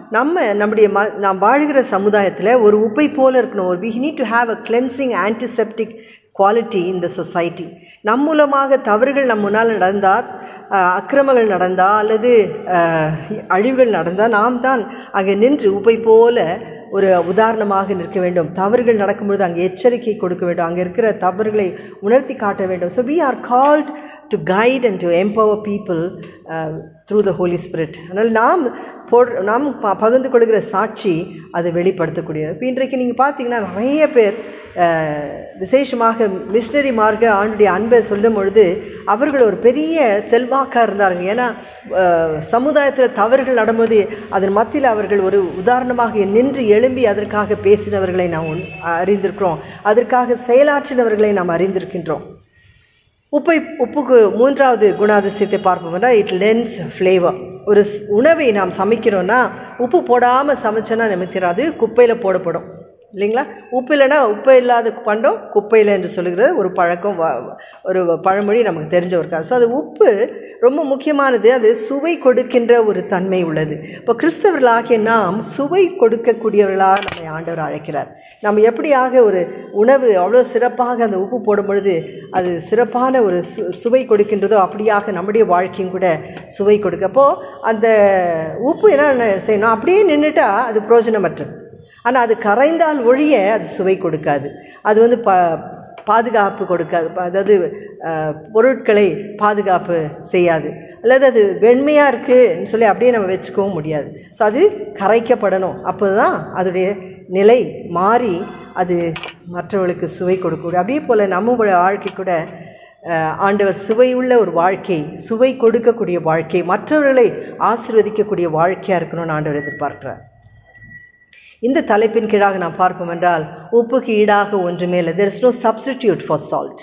நம்ம நம்முடைய ம நாம் வாழ்கிற சமுதாயத்தில் ஒரு உப்பை போல இருக்கணும் ஒரு we need to have a cleansing antiseptic quality in the society நம் மூலமாக தவறுகள் நம் முன்னால் நடந்தால் அஹ், அக்கிரமங்கள் நடந்தால் அல்லது அஹ், அழிவுகள் நடந்தால் நாம் தான் அங்கே நின்று உப்பை போல ஒரு உதாரணமாக நிற்க வேண்டும் தவறுகள் நடக்கும்பொழுது அங்கே எச்சரிக்கை கொடுக்க வேண்டும் அங்கே இருக்கிற தவறுகளை உணர்த்தி காட்ட வேண்டும் so we are called to guide and to empower people uh, through the holy spirit அதனால் நாம் போட் நாம் ப பகிர்ந்து கொள்கிற சாட்சி அதை வெளிப்படுத்தக்கூடியது இப்போ இன்றைக்கு நீங்கள் பார்த்தீங்கன்னா நிறைய பேர் அஹ், விசேஷமாக மிஷினரி மார்க்க ஆண்டுடைய அன்பை சொல்லும் பொழுது அவர்கள் ஒரு பெரிய செல்வாக்காக இருந்தார்கள் ஏன்னா சமுதாயத்தில் தவறுகள் நடக்கும்போது அதன் மத்தியில் அவர்கள் ஒரு உதாரணமாக நின்று எழும்பி அதற்காக பேசினவர்களை நாம் உண்- அறிந்திருக்கிறோம் அதற்காக செயலாற்றினவர்களை நாம் அறிந்திருக்கின்றோம் உப்பை உப்புக்கு மூன்றாவது குணாதிசயத்தை பார்ப்போம்னா இட் லென்ஸ் ஃப்ளேவர் ஒரு ஸ்- உணவை நாம் சமைக்கிறோன்னா உப்பு போடாமல் சமைச்சோன்னா நமக்கு தெரியாது குப்பையில் போடப்படும் இல்லைங்களா உப்பு இல்லைன்னா உப்பு இல்லாத பண்டம் குப்பையில் என்று சொல்லுகிற ஒரு பழக்கம் வ- ஒரு பழமொழி நமக்கு தெரிஞ்ச ஒரு காரணம் ஸோ அது உப்பு ரொம்ப முக்கியமானது அது சுவை கொடுக்கின்ற ஒரு தன்மை உள்ளது இப்போ கிறிஸ்தவர்களாகிய நாம் சுவை கொடுக்கக்கூடியவர்களாக நம்மை ஆண்டவர் அழைக்கிறார் நம்ம எப்படியாக ஒரு உணவு அவ்வளோ சிறப்பாக அந்த உப்பு போடும் பொழுது அது சிறப்பான ஒரு சு சுவை கொடுக்கின்றதோ அப்படியாக நம்முடைய வாழ்க்கையும் கூட சுவை கொடுக்க அப்போ அந்த உப்பு என்ன செய்யணும் அப்படியே நின்றுட்டா அது பிரயோஜனமற்றது ஆனால் அது கரைந்தால் ஒழிய அது சுவை கொடுக்காது அது வந்து ப பாதுகாப்பு கொடுக்காது ப- அதாவது அஹ், பொருட்களை பாதுகாப்பு செய்யாது அல்லது அது வெண்மையாக இருக்குன்னு சொல்லி அப்படியே நம்ம வச்சுக்கவும் முடியாது ஸோ அது கரைக்கப்படணும் அப்போ தான் அதோடைய நிலை மாறி அது மற்றவர்களுக்கு சுவை கொடுக்கக்கூடிய அப்படியே போல் நம்மளுடைய வாழ்க்கை கூட அஹ், ஆண்டவர் சுவையுள்ள ஒரு வாழ்க்கை சுவை கொடுக்கக்கூடிய வாழ்க்கை மற்றவர்களை ஆசீர்வதிக்கக்கூடிய வாழ்க்கையாக இருக்கணும்னு ஆண்டவர் எதிர்பார்க்கிறார் இந்த தலைப்பின் கீழாக நாம் பார்ப்போம் என்றால் உப்புக்கு ஈடாக ஒன்றுமே இல்லை there is no substitute for salt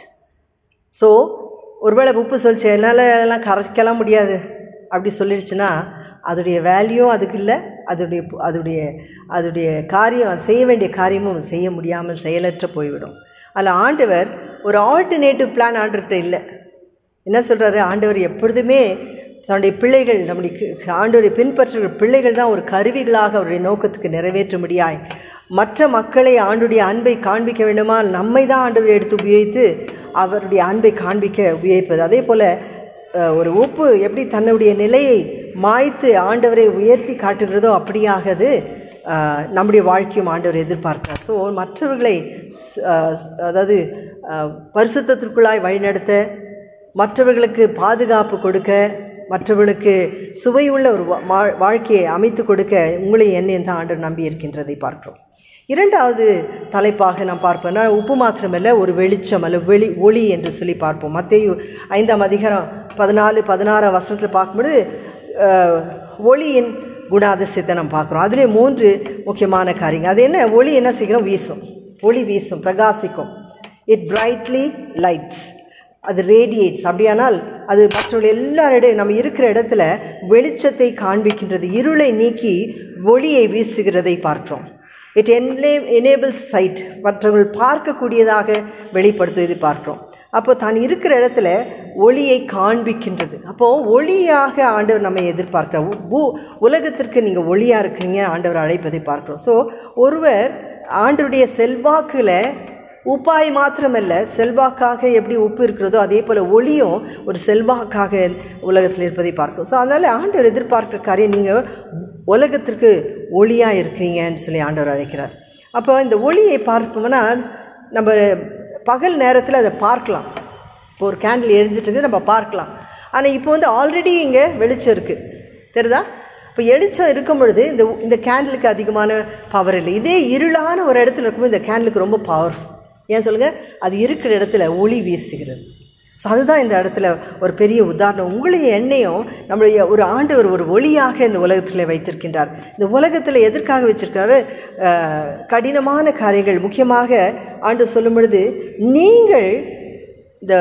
so ஒருவேளை உப்பு சொல்லிச்சு என்னால் எல்லாம் கரைக்கலாம் முடியாது அப்படி சொல்லிடுச்சுன்னா அதோடைய வேல்யூ அதுக்கு இல்லை அதோடைய பு- அதோடைய அதோடைய காரியம் அது செய்ய வேண்டிய காரியமும் அது செய்ய முடியாமல் செயலற்ற போய்விடும் அதில் ஆண்டவர் ஒரு ஆல்டர்னேட்டிவ் பிளான் ஆண்டர்கிட்ட இல்லை என்ன சொல்கிறாரு ஆண்டவர் எப்பொழுதுமே தன்னுடைய பிள்ளைகள் நம்முடைய கி- ஆண்டவரை பின்பற்றுகிற பிள்ளைகள் தான் ஒரு கருவிகளாக அவருடைய நோக்கத்துக்கு நிறைவேற்ற முடியாய் மற்ற மக்களை ஆண்டுடைய அன்பை காண்பிக்க வேண்டுமா நம்மை தான் ஆண்டவர் எடுத்து உபயோகித்து அவருடைய அன்பை காண்பிக்க உபயோகிப்பது அதே போல் அஹ், ஒரு உப்பு எப்படி தன்னுடைய நிலையை மாய்த்து ஆண்டவரை உயர்த்தி காட்டுகிறதோ அப்படியாகது அஹ், நம்முடைய வாழ்க்கையும் ஆண்டவர் எதிர்பார்க்கிறார் ஸோ மற்றவர்களை ஸ்- அஹ், ஸ்- அதாவது அஹ், பரிசுத்தத்திற்குள்ளாய் வழிநடத்த மற்றவர்களுக்கு பாதுகாப்பு கொடுக்க மற்றவர்களுக்கு சுவையுள்ள ஒரு வா- வா- வாழ்க்கையை அமைத்து கொடுக்க உங்களை என்னையும் தான் ஆண்டவர் நம்பி இருக்கின்றதை பார்க்கிறோம் இரண்டாவது தலைப்பாக நாம் பார்ப்போம்னா உப்பு மாத்திரமல்ல ஒரு வெளிச்சம் அல்ல வெளி ஒளி என்று சொல்லி பார்ப்போம் மத்தேயு ஐந்தாம் அதிகாரம் பதினாலு பதினாறாம் வசனத்தில் பார்க்கும்போது அஹ், ஒளியின் குணாதிசயத்தை நம்ம பார்க்குறோம் அதிலே மூன்று முக்கியமான காரியங்கள் அது என்ன ஒளி என்ன செய்கிறோம் வீசும் ஒளி வீசும் பிரகாசிக்கும் இட் பிரைட்லி லைட்ஸ் அது ரேடியேட்ஸ் அப்படியானால் அது மற்றவர்கள் எல்லாரிடையும் நம்ம இருக்கிற இடத்துல வெளிச்சத்தை காண்பிக்கின்றது இருளை நீக்கி ஒளியை வீசுகிறதை பார்க்கிறோம் இட் என்லே எனேபிள்ஸ் சைட் மற்றவர்கள் பார்க்கக்கூடியதாக வெளிப்படுத்துவதை பார்க்கிறோம் அப்போ தான் இருக்கிற இடத்துல ஒளியை காண்பிக்கின்றது அப்போது ஒளியாக ஆண்டவர் நம்மை எதிர்பார்க்கிறார் உ- பூ உலகத்திற்கு நீங்கள் ஒளியாக இருக்கீங்க ஆண்டவர் அழைப்பதை பார்க்கிறோம் ஸோ ஒருவர் ஆண்டவருடைய செல்வாக்கில் உப்பாய் மாத்திரமல்ல செல்வாக்காக எப்படி உப்பு இருக்கிறதோ அதே போல் ஒளியும் ஒரு செல்வாக்காக உலகத்தில் இருப்பதை பார்க்கும் ஸோ அதனால் ஆண்டவர் எதிர்பார்க்குற காரியம் நீங்கள் உலகத்திற்கு ஒளியாக இருக்கிறீங்கன்னு சொல்லி ஆண்டவர் அழைக்கிறார் அப்போ இந்த ஒளியை பார்ப்போம்னா நம்ம பகல் நேரத்தில் அதை பார்க்கலாம் இப்போ ஒரு கேண்டில் எரிஞ்சிட்டு இருக்குது நம்ம பார்க்கலாம் ஆனால் இப்போ வந்து ஆல்ரெடி இங்கே வெளிச்சம் இருக்குது தெரியுதா இப்போ வெளிச்சம் இருக்கும் பொழுது இந்த இந்த கேண்டிலுக்கு அதிகமான பவர் இல்லை இதே இருளான ஒரு இடத்துல இருக்கும்போது இந்த கேண்டிலுக்கு ரொம்ப பவர்ஃபுல் ஏன் சொல்லுங்கள் அது இருக்கிற இடத்துல ஒளி வீசுகிறது ஸோ அதுதான் இந்த இடத்துல ஒரு பெரிய உதாரணம் உங்களையும் என்னையும் நம்மளுடைய ஒரு ஆண்டவர் ஒரு ஒளியாக இந்த உலகத்தில் வைத்திருக்கின்றார் இந்த உலகத்தில் எதற்காக வச்சிருக்காரு அஹ், கடினமான காரியங்கள் முக்கியமாக ஆண்டு சொல்லும் பொழுது நீங்கள் இந்த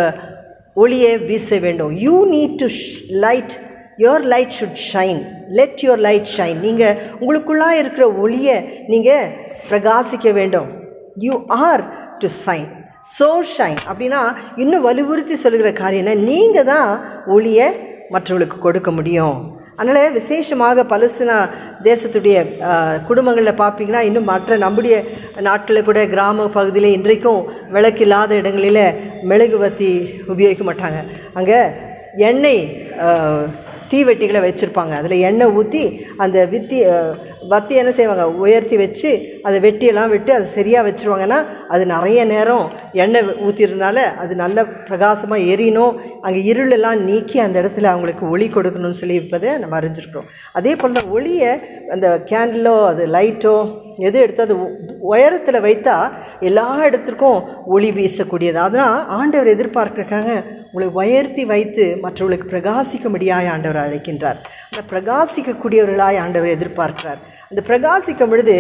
ஒளியை வீச வேண்டும் you need to light your light should shine let your light shine நீங்கள் உங்களுக்குள்ளாக இருக்கிற ஒளியை நீங்கள் பிரகாசிக்க வேண்டும் you are to shine so shine அப்படின்னா இன்னும் வலியுறுத்தி சொல்லுகிற காரியம் என்ன நீங்கள் தான் ஒளியை மற்றவர்களுக்கு கொடுக்க முடியும் அதனால் விசேஷமாக பலஸ்தீனா தேசத்துடைய குடும்பங்களில் பார்ப்பீங்கன்னா இன்னும் மற்ற நம்முடைய நாட்களில் கூட கிராம பகுதியில் இன்றைக்கும் விளக்கு இல்லாத இடங்களில் மெழுகுவத்தி உபயோகிக்க மாட்டாங்க அங்கே எண்ணெய் ஆஹ், தீவெட்டிகளை வச்சுருப்பாங்க அதில் எண்ணெய் ஊற்றி அந்த வித்தி அஹ், வத்தி என்ன செய்வாங்க உயர்த்தி வச்சு அதை வெட்டியெல்லாம் விட்டு அது சரியாக வச்சுருவாங்கன்னா அது நிறைய நேரம் எண்ணெய் ஊற்றிறதுனால அது நல்ல பிரகாசமாக எரியணும் அங்கே இருளெல்லாம் நீக்கி அந்த இடத்துல அவங்களுக்கு ஒளி கொடுக்கணும்னு சொல்லி இருப்பதை நம்ம அறிஞ்சிருக்கிறோம் அதே போல் தான் ஒளியை அந்த கேண்டிலோ அது லைட்டோ எது எடுத்து அது உயரத்தில் வைத்தா எல்லா இடத்துக்கும் ஒளி வீசக்கூடியது அதனால் ஆண்டவர் எதிர்பார்க்குறாங்க உங்களை உயர்த்தி வைத்து மற்றவர்களுக்கு பிரகாசிக்கும்படியாய் ஆண்டவர் அழைக்கின்றார் அந்த பிரகாசிக்கக்கூடியவர்களாய் ஆண்டவர் எதிர்பார்க்கிறார் அந்த பிரகாசிக்கும் பொழுது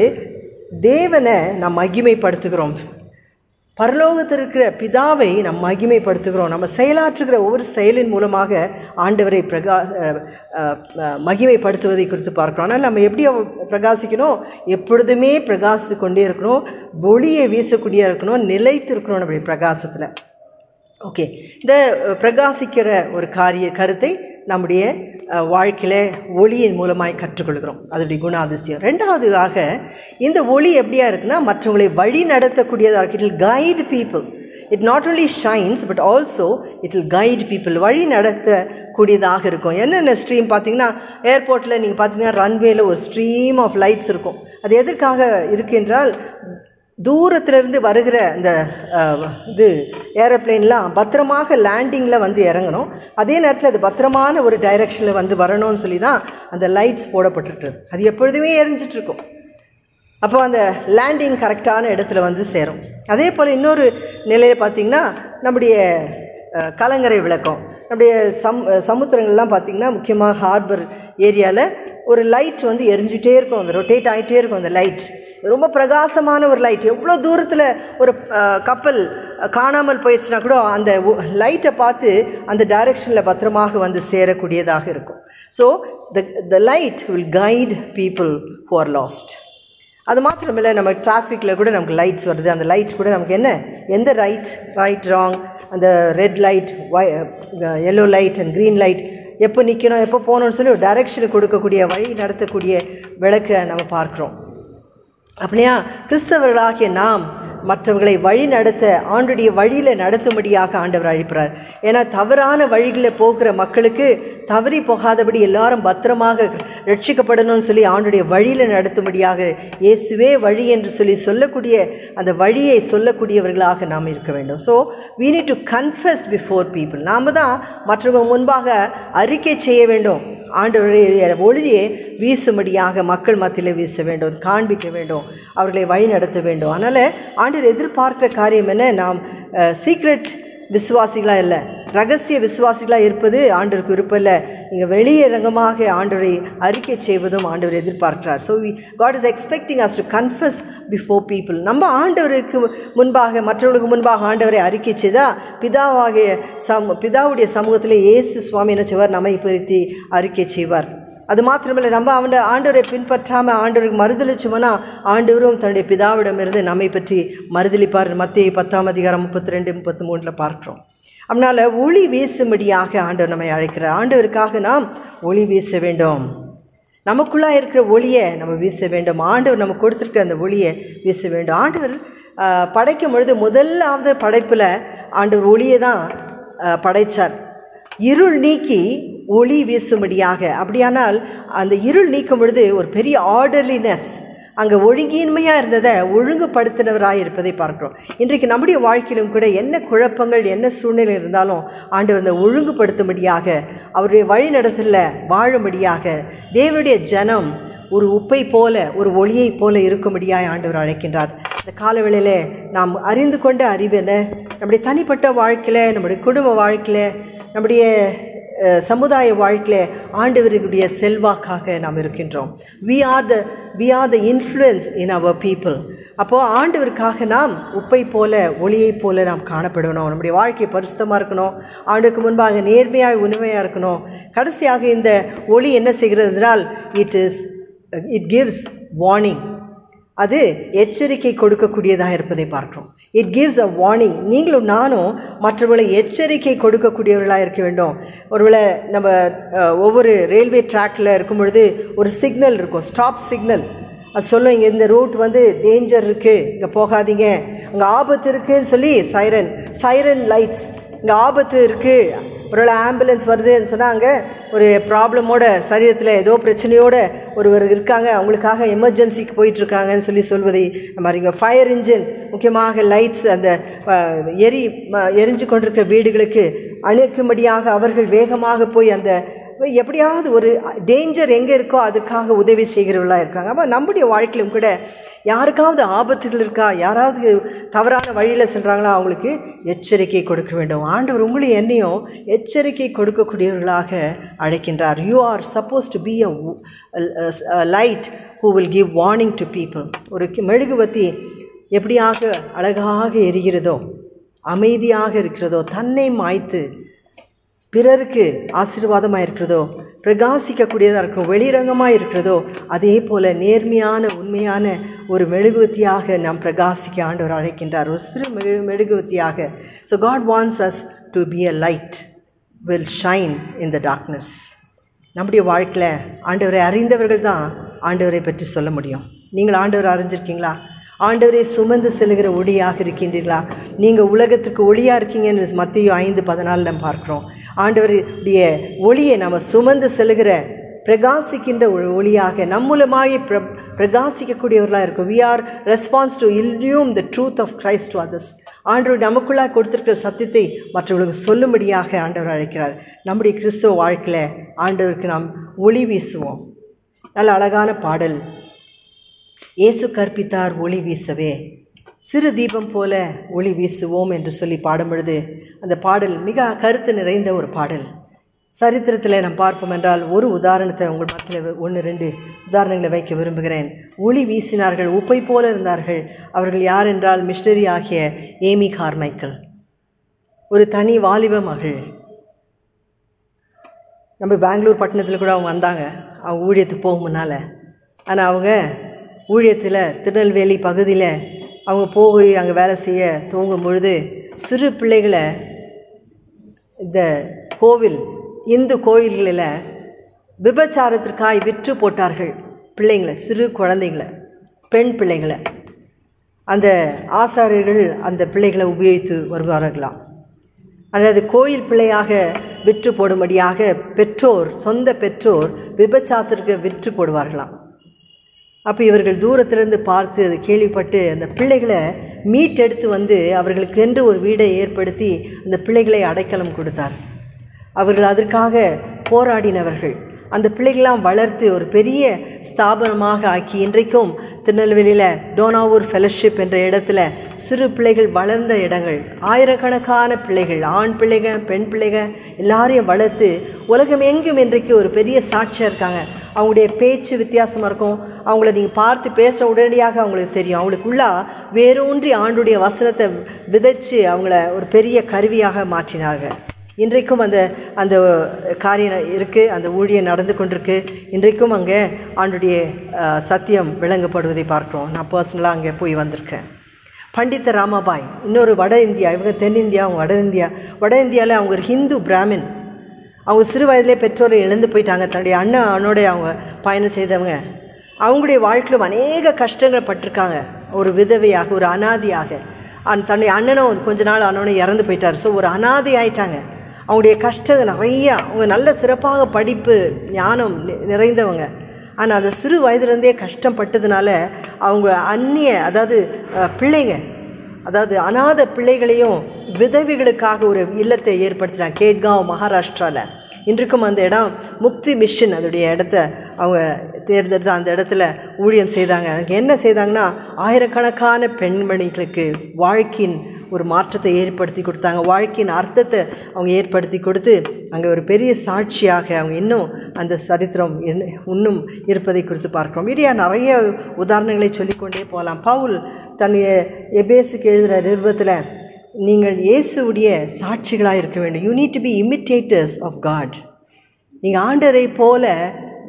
தேவனை நாம் மகிமைப்படுத்துகிறோம் பரலோகத்தில் இருக்கிற பிதாவை நாம் மகிமைப்படுத்துகிறோம் நம்ம செயலாற்றுகிற ஒவ்வொரு செயலின் மூலமாக ஆண்டவரை பிரகா அஹ், அஹ், அஹ், மகிமைப்படுத்துவதை குறித்து பார்க்கிறோம் ஆனால் நம்ம எப்படி அவ- பிரகாசிக்கணும் எப்பொழுதுமே பிரகாசித்து கொண்டே இருக்கணும் ஒளியை வீசக்கூடிய இருக்கணும் நிலைத்து இருக்கணும் நம்முடைய பிரகாசத்தில் ஓகே இந்த அஹ், பிரகாசிக்கிற ஒரு காரிய கருத்தை நம்முடைய அஹ், வாழ்க்கையில ஒளியின் மூலமாய் கற்றுக்கொள்கிறோம் அதனுடைய குணாதிசயம் ரெண்டாவதாக இந்த ஒளி எப்படியா இருக்குன்னா மற்றவங்களை வழி நடத்தக்கூடியதாக இருக்கு it guide people it not only shines but also it will guide people வழி நடத்தக்கூடியதாக இருக்கும் என்னென்ன ஸ்ட்ரீம் பார்த்தீங்கன்னா ஏர்போர்ட்டில் நீங்கள் பார்த்தீங்கன்னா ரன்வேல ஒரு ஸ்ட்ரீம் ஆஃப் லைட்ஸ் இருக்கும் அது எதற்காக இருக்கு என்றால் தூரத்திலிருந்து வருகிற அந்த அஹ், இது ஏரோப்ளேன்லாம் பத்திரமாக லேண்டிங்கில் வந்து இறங்கணும் அதே நேரத்தில் அது பத்திரமான ஒரு டைரெக்ஷனில் வந்து வரணும்னு சொல்லி தான் அந்த லைட்ஸ் போடப்பட்டிருக்கிறது அது எப்பொழுதுமே எரிஞ்சிட்டு இருக்கும் அப்போ அந்த லேண்டிங் கரெக்டான இடத்துல வந்து சேரும் அதே போல் இன்னொரு நிலையை பார்த்திங்கன்னா நம்முடைய அஹ், கலங்கரை விளக்கம் நம்முடைய சம் அஹ், சமுத்திரங்கள்லாம் பார்த்திங்கன்னா முக்கியமாக ஹார்பர் ஏரியாவில் ஒரு லைட் வந்து எரிஞ்சிட்டே இருக்கும் அந்த ரொட்டேட் ஆகிட்டே இருக்கும் அந்த லைட் ரொம்ப பிரகாசமான ஒரு லைட் எவ்வளோ தூரத்தில் ஒரு அஹ், கப்பல் அஹ், காணாமல் போயிடுச்சுன்னா கூட அந்த லைட்டை பார்த்து அந்த டைரெக்ஷனில் பத்திரமாக வந்து சேரக்கூடியதாக இருக்கும் so the the light will guide people who are lost அது மாத்திரமில்லை நம்ம டிராஃபிக்கில் கூட நமக்கு லைட்ஸ் வருது அந்த லைட் கூட நமக்கு என்ன எந்த ரைட் ரைட் ராங் அந்த red light why yellow light and green light எப்போ நிற்கணும் எப்போ போகணும்னு சொல்லி ஒரு டைரெக்ஷனை கொடுக்கக்கூடிய வழி நடத்தக்கூடிய விளக்கை நம்ம பார்க்குறோம் அப்படியா கிறிஸ்தவர்களாகிய நாம் மற்றவர்களை வழி நடத்த ஆண்டுடைய வழியில் நடத்தும்படியாக ஆண்டவர் அழைக்கிறார் ஏன்னா தவறான வழிகளில் போகிற மக்களுக்கு தவறி போகாதபடி எல்லாரும் பத்திரமாக ரட்சிக்கப்படணும்னு சொல்லி ஆண்டுடைய வழியில் நடத்தும்படியாக இயேசுவே வழி என்று சொல்லி சொல்லக்கூடிய அந்த வழியை சொல்லக்கூடியவர்களாக நாம் இருக்க வேண்டும் so we need to confess before people நாம தான் மற்றவங்க முன்பாக அறிக்கை செய்ய வேண்டும் ஆண்டவருடைய ஒளியை வீசும்படியாக மக்கள் மத்தியில் வீச வேண்டும் காண்பிக்க வேண்டும் அவர்களை வழி நடத்த வேண்டும் அதனால் ஆண்டவர் எதிர்பார்க்கிற காரியம் என்ன நாம் சீக்ரெட் விசுவாசிகளாக இல்லை ரகசிய விசுவாசிகளாக இருப்பது ஆண்டவருக்கு விருப்பம் இல்லை நீங்கள் வெளியரங்கமாக ஆண்டவரை அறிக்கை செய்வதும் ஆண்டவர் எதிர்பார்க்கிறார் so God is expecting us to confess before people நம்ம ஆண்டவருக்கு முன்பாக மற்றவர்களுக்கு முன்பாக ஆண்டவரை அறிக்கை செய்தால் பிதாவாகிய சம் பிதாவுடைய சமூகத்தில் இயேசு சுவாமி என்ன செய்வார் நம்மை பிரித்து அறிக்கை செய்வார் அது மாத்திரமில்லை நம்ம அவன் ஆண்டவரை பின்பற்றாமல் ஆண்டவருக்கு மறுதளிச்சோம்னா ஆண்டவரும் தன்னுடைய பிதாவிடமிருந்து நம்மை பற்றி மறுதளிப்பார் மத்திய பத்தாம் அதிகாரம் முப்பத்தி ரெண்டு முப்பத்தி மூணில் பார்க்குறோம் அதனால் ஒளி வீசும்படியாக ஆண்டவர் நம்மை அழைக்கிறார் ஆண்டவருக்காக நாம் ஒளி வீச வேண்டும் நமக்குள்ளாக இருக்கிற ஒளியை நம்ம வீச வேண்டும் ஆண்டவர் நம்ம கொடுத்துருக்க அந்த ஒளியை வீச வேண்டும் ஆண்டவர் ஆஹ், படைக்கும் பொழுது முதலாவது படைப்பில் ஆண்டவர் ஒளியை தான் ஆஹ், படைச்சார் இருள் நீக்கி ஒளி வீசும்படியாக அப்படியானால் அந்த இருள் நீக்கும் பொழுது ஒரு பெரிய ஆர்டர்லினஸ் அங்கே ஒழுங்கின்மையாக இருந்ததை ஒழுங்குபடுத்தினவராக இருப்பதை பார்க்கிறோம் இன்றைக்கு நம்முடைய வாழ்க்கையிலும் கூட என்ன குழப்பங்கள் என்ன சூழ்நிலை இருந்தாலும் ஆண்டவர் அந்த ஒழுங்குபடுத்தும்படியாக அவருடைய வழிநடத்தலில் வாழும்படியாக தேவனுடைய ஜனம் ஒரு உப்பை போல ஒரு ஒளியைப் போல இருக்கும்படியாய் ஆண்டவர் அழைக்கின்றார் இந்த காலவேளையில் நாம் அறிந்து கொண்ட அறிவென நம்முடைய தனிப்பட்ட வாழ்க்கையில் நம்முடைய குடும்ப வாழ்க்கையில் நம்முடைய அஹ், சமுதாய வாழ்க்கையில் ஆண்டவருடைய செல்வாக்காக நாம் இருக்கின்றோம் we are the we are the influence in our people அப்போது ஆண்டவருக்காக நாம் உப்பை போல ஒளியைப் போல நாம் காணப்படணும் நம்முடைய வாழ்க்கை பரிசுத்தமாக இருக்கணும் ஆண்டுக்கு முன்பாக நேர்மையாக உண்மையாக இருக்கணும் கடைசியாக இந்த ஒளி என்ன செய்கிறது என்றால் it is it gives warning அது எச்சரிக்கை கொடுக்கக்கூடியதாக இருப்பதை பார்க்கிறோம் இட் கிவ்ஸ் அ வார்னிங் நீங்களும் நானும் மற்றவர்களை எச்சரிக்கை கொடுக்கக்கூடியவர்களாக இருக்க வேண்டும் ஒருவேளை நம்ம அஹ், ஒவ்வொரு ரயில்வே ட்ராக்ல இருக்கும் பொழுது ஒரு சிக்னல் இருக்கும் ஸ்டாப் சிக்னல் அது சொல்லும் இங்கே இந்த ரூட் வந்து டேஞ்சர் இருக்குது இங்கே போகாதீங்க அங்கே ஆபத்து இருக்குன்னு சொல்லி சைரன் சைரன் லைட்ஸ் இங்கே ஆபத்து இருக்குது ஒருவேளை ஆம்புலன்ஸ் வருதுன்னு சொன்னால் அங்கே ஒரு ப்ராப்ளமோட சரீரத்தில் ஏதோ பிரச்சனையோட ஒருவர் இருக்காங்க அவங்களுக்காக எமர்ஜென்சிக்கு போயிட்டுருக்காங்கன்னு சொல்லி சொல்வதை நம்ம இங்கே ஃபயர் இன்ஜின் முக்கியமாக லைட்ஸ் அந்த அஹ், எரி ம- எரிஞ்சு கொண்டிருக்கிற வீடுகளுக்கு அணுக்கும்படியாக அவர்கள் வேகமாக போய் அந்த எப்படியாவது ஒரு டேஞ்சர் எங்கே இருக்கோ அதுக்காக உதவி செய்கிறவர்களாக இருக்காங்க அப்போ நம்முடைய வாழ்க்கையிலும் கூட யாருக்காவது ஆபத்துகள் இருக்கா யாராவது தவறான வழியில் செல்கிறாங்களா அவங்களுக்கு எச்சரிக்கை கொடுக்க வேண்டும் ஆண்டவர் உங்களையும் என்னையும் எச்சரிக்கை கொடுக்கக்கூடியவர்களாக அழைக்கின்றார் you are suppose to be a light who will give warning to people ஒரு கி- மெழுகுவத்தி எப்படியாக அழகாக எரிகிறதோ அமைதியாக இருக்கிறதோ தன்னை மாய்த்து பிறருக்கு ஆசீர்வாதமாக இருக்கிறதோ பிரகாசிக்கக்கூடியதாக இருக்கும் வெளிரங்கமாக இருக்கிறதோ அதே போல் நேர்மையான உண்மையான ஒரு மெழுகுவத்தியாக நாம் பிரகாசிக்க ஆண்டவர் அழைக்கின்றார் ஒரு சிறு மெழு மெழுகுவத்தியாக so God wants us to be a light will shine in the darkness நம்முடைய வாழ்க்கையில் ஆண்டவரை அறிந்தவர்கள் தான் ஆண்டவரை பற்றி சொல்ல முடியும் நீங்கள் ஆண்டவர் அறிஞ்சிருக்கீங்களா ஆண்டவரை சுமந்து செல்கிற ஒளியாக இருக்கின்றீர்களா நீங்கள் உலகத்துக்கு ஒளியாக இருக்கீங்கன்னு மத்திய ஐந்து பதினாலில் நம்ம பார்க்குறோம் ஆண்டவருடைய ஒளியை நம்ம சுமந்து செல்கிற பிரகாசிக்கின்ற ஒரு ஒளியாக நம் மூலமாகி பிர பிரகாசிக்கக்கூடியவர்களாக இருக்கும் we are response to illume the truth of Christ to others ஆண்டவர் நமக்குள்ளாக கொடுத்திருக்கிற சத்தியத்தை மற்றவர்களுக்கு சொல்லும்படியாக ஆண்டவர் அழைக்கிறார் நம்முடைய கிறிஸ்துவ வாழ்க்கையில் ஆண்டவருக்கு நாம் ஒளி வீசுவோம் நல்ல அழகான பாடல் இயேசு கற்பித்தார் ஒளி வீசவே சிறு தீபம் போல ஒளி வீசுவோம் என்று சொல்லி பாடும் பொழுது அந்த பாடல் மிக கருத்து நிறைந்த ஒரு பாடல் சரித்திரத்தில் நாம் பார்ப்போம் என்றால் ஒரு உதாரணத்தை உங்கள் மத்தியில் ஒன்று ரெண்டு உதாரணங்களை வைக்க விரும்புகிறேன் ஒளி வீசினார்கள் உப்பை போல இருந்தார்கள் அவர்கள் யார் என்றால் மிஸ்டரி ஆகிய ஏமி கார்மைக்கல் ஒரு தனி வாலிப மகள் நம்ம பெங்களூர் பட்டணத்தில் கூட அவங்க வந்தாங்க அவங்க ஊழியத்துக்கு போகும் முன்னால் ஆனால் அவங்க ஊழியத்தில் திருநெல்வேலி பகுதியில் அவங்க போய் அங்கே வேலை செய்ய துவங்கும் பொழுது சிறு பிள்ளைகளை இந்த கோவில் இந்து கோயில்களில் விபச்சாரத்திற்காய் விற்று போட்டார்கள் பிள்ளைங்களை சிறு குழந்தைங்களை பெண் பிள்ளைங்களை அந்த ஆசாரியர்கள் அந்த பிள்ளைகளை உபயோகித்து வருவார்களாம் அல்லது கோயில் பிள்ளையாக விற்று போடும்படியாக பெற்றோர் சொந்த பெற்றோர் விபச்சாரத்திற்கு விற்று போடுவார்களாம் அப்போ இவர்கள் தூரத்திலிருந்து பார்த்து அதை கேள்விப்பட்டு அந்த பிள்ளைகளை மீட்டெடுத்து வந்து அவர்களுக்கு என்று ஒரு வீடை ஏற்படுத்தி அந்த பிள்ளைகளை அடைக்கலம் கொடுத்தார் அவர்கள் அதற்காக போராடினவர்கள் அந்த பிள்ளைகளாம் வளர்த்து ஒரு பெரிய ஸ்தாபனமாக ஆக்கி இன்றைக்கும் திருநெல்வேலியில் டோனாவூர் ஃபெலோஷிப் என்ற இடத்துல சிறு பிள்ளைகள் வளர்ந்த இடங்கள் ஆயிரக்கணக்கான பிள்ளைகள் ஆண் பிள்ளைகள் பெண் பிள்ளைகள் எல்லாரையும் வளர்த்து உலகம் எங்கும் இன்றைக்கு ஒரு பெரிய சாட்சியாக இருக்காங்க அவங்களுடைய பேச்சு வித்தியாசமாக இருக்கும் அவங்கள நீங்கள் பார்த்து பேச உடனடியாக அவங்களுக்கு தெரியும் அவங்களுக்குள்ளா வேரூன்றி ஆண்டுடைய வசனத்தை விதைச்சு அவங்கள ஒரு பெரிய கருவியாக மாற்றினார்கள் இன்றைக்கும் அந்த அந்த காரியம் இருக்குது அந்த ஊழியம் நடந்து கொண்டிருக்கு இன்றைக்கும் அங்கே ஆண்டுடைய அஹ், சத்தியம் விளங்கப்படுவதை பார்க்குறோம் நான் பர்சனலாக அங்கே போய் வந்திருக்கேன் பண்டித ராமாபாய் இன்னொரு வட இந்தியா இவங்க தென்னிந்தியா அவங்க வட இந்தியா வட இந்தியாவில் அவங்க ஒரு ஹிந்து பிராமின் அவங்க சிறு வயதிலே பெற்றோரை இழந்து போயிட்டாங்க தன்னுடைய அண்ணன் அண்ணோட அவங்க பயணம் செய்தவங்க அவங்களுடைய வாழ்க்கையிலும் அநேக கஷ்டங்கள் பட்டிருக்காங்க ஒரு விதவையாக ஒரு அனாதியாக அந் தன்னுடைய அண்ணனும் கொஞ்ச நாள் அண்ணனும் இறந்து போயிட்டார் ஸோ ஒரு அனாதை ஆயிட்டாங்க அவங்களுடைய கஷ்டங்கள் நிறையா அவங்க நல்ல சிறப்பாக படிப்பு ஞானம் நி- நிறைந்தவங்க ஆனால் அந்த சிறு வயதுலேருந்தே கஷ்டப்பட்டதுனால அவங்க அந்நிய அதாவது அஹ், பிள்ளைங்க அதாவது அநாத பிள்ளைகளையும் விதவைகளுக்காக ஒரு இல்லத்தை ஏற்படுத்தினாங்க கேட்காவ் மகாராஷ்டிராவில் இன்றைக்கும் அந்த இடம் முக்தி மிஷன் அதோடைய இடத்த அவங்க தேர்ந்தெடுத்து அந்த இடத்துல ஊழியம் செய்தாங்க அங்கே என்ன செய்தாங்கன்னா ஆயிரக்கணக்கான பெண்மணிகளுக்கு வாழ்க்கையின் ஒரு மாற்றத்தை ஏற்படுத்தி கொடுத்தாங்க வாழ்க்கையின் அர்த்தத்தை அவங்க ஏற்படுத்தி கொடுத்து அங்கே ஒரு பெரிய சாட்சியாக அவங்க இன்னும் அந்த சரித்திரம் இன்னும் இன்னும் இருப்பதை குறித்து பார்க்கிறோம் மீடியா நிறைய உதாரணங்களை சொல்லிக்கொண்டே போகலாம் பவுல் தன்னுடைய எபேசுக்கு எழுதுகிற நிருபத்தில் நீங்கள் இயேசுவுடைய சாட்சிகளாக இருக்க வேண்டும் you need to be imitators of God நீங்கள் ஆண்டரை போல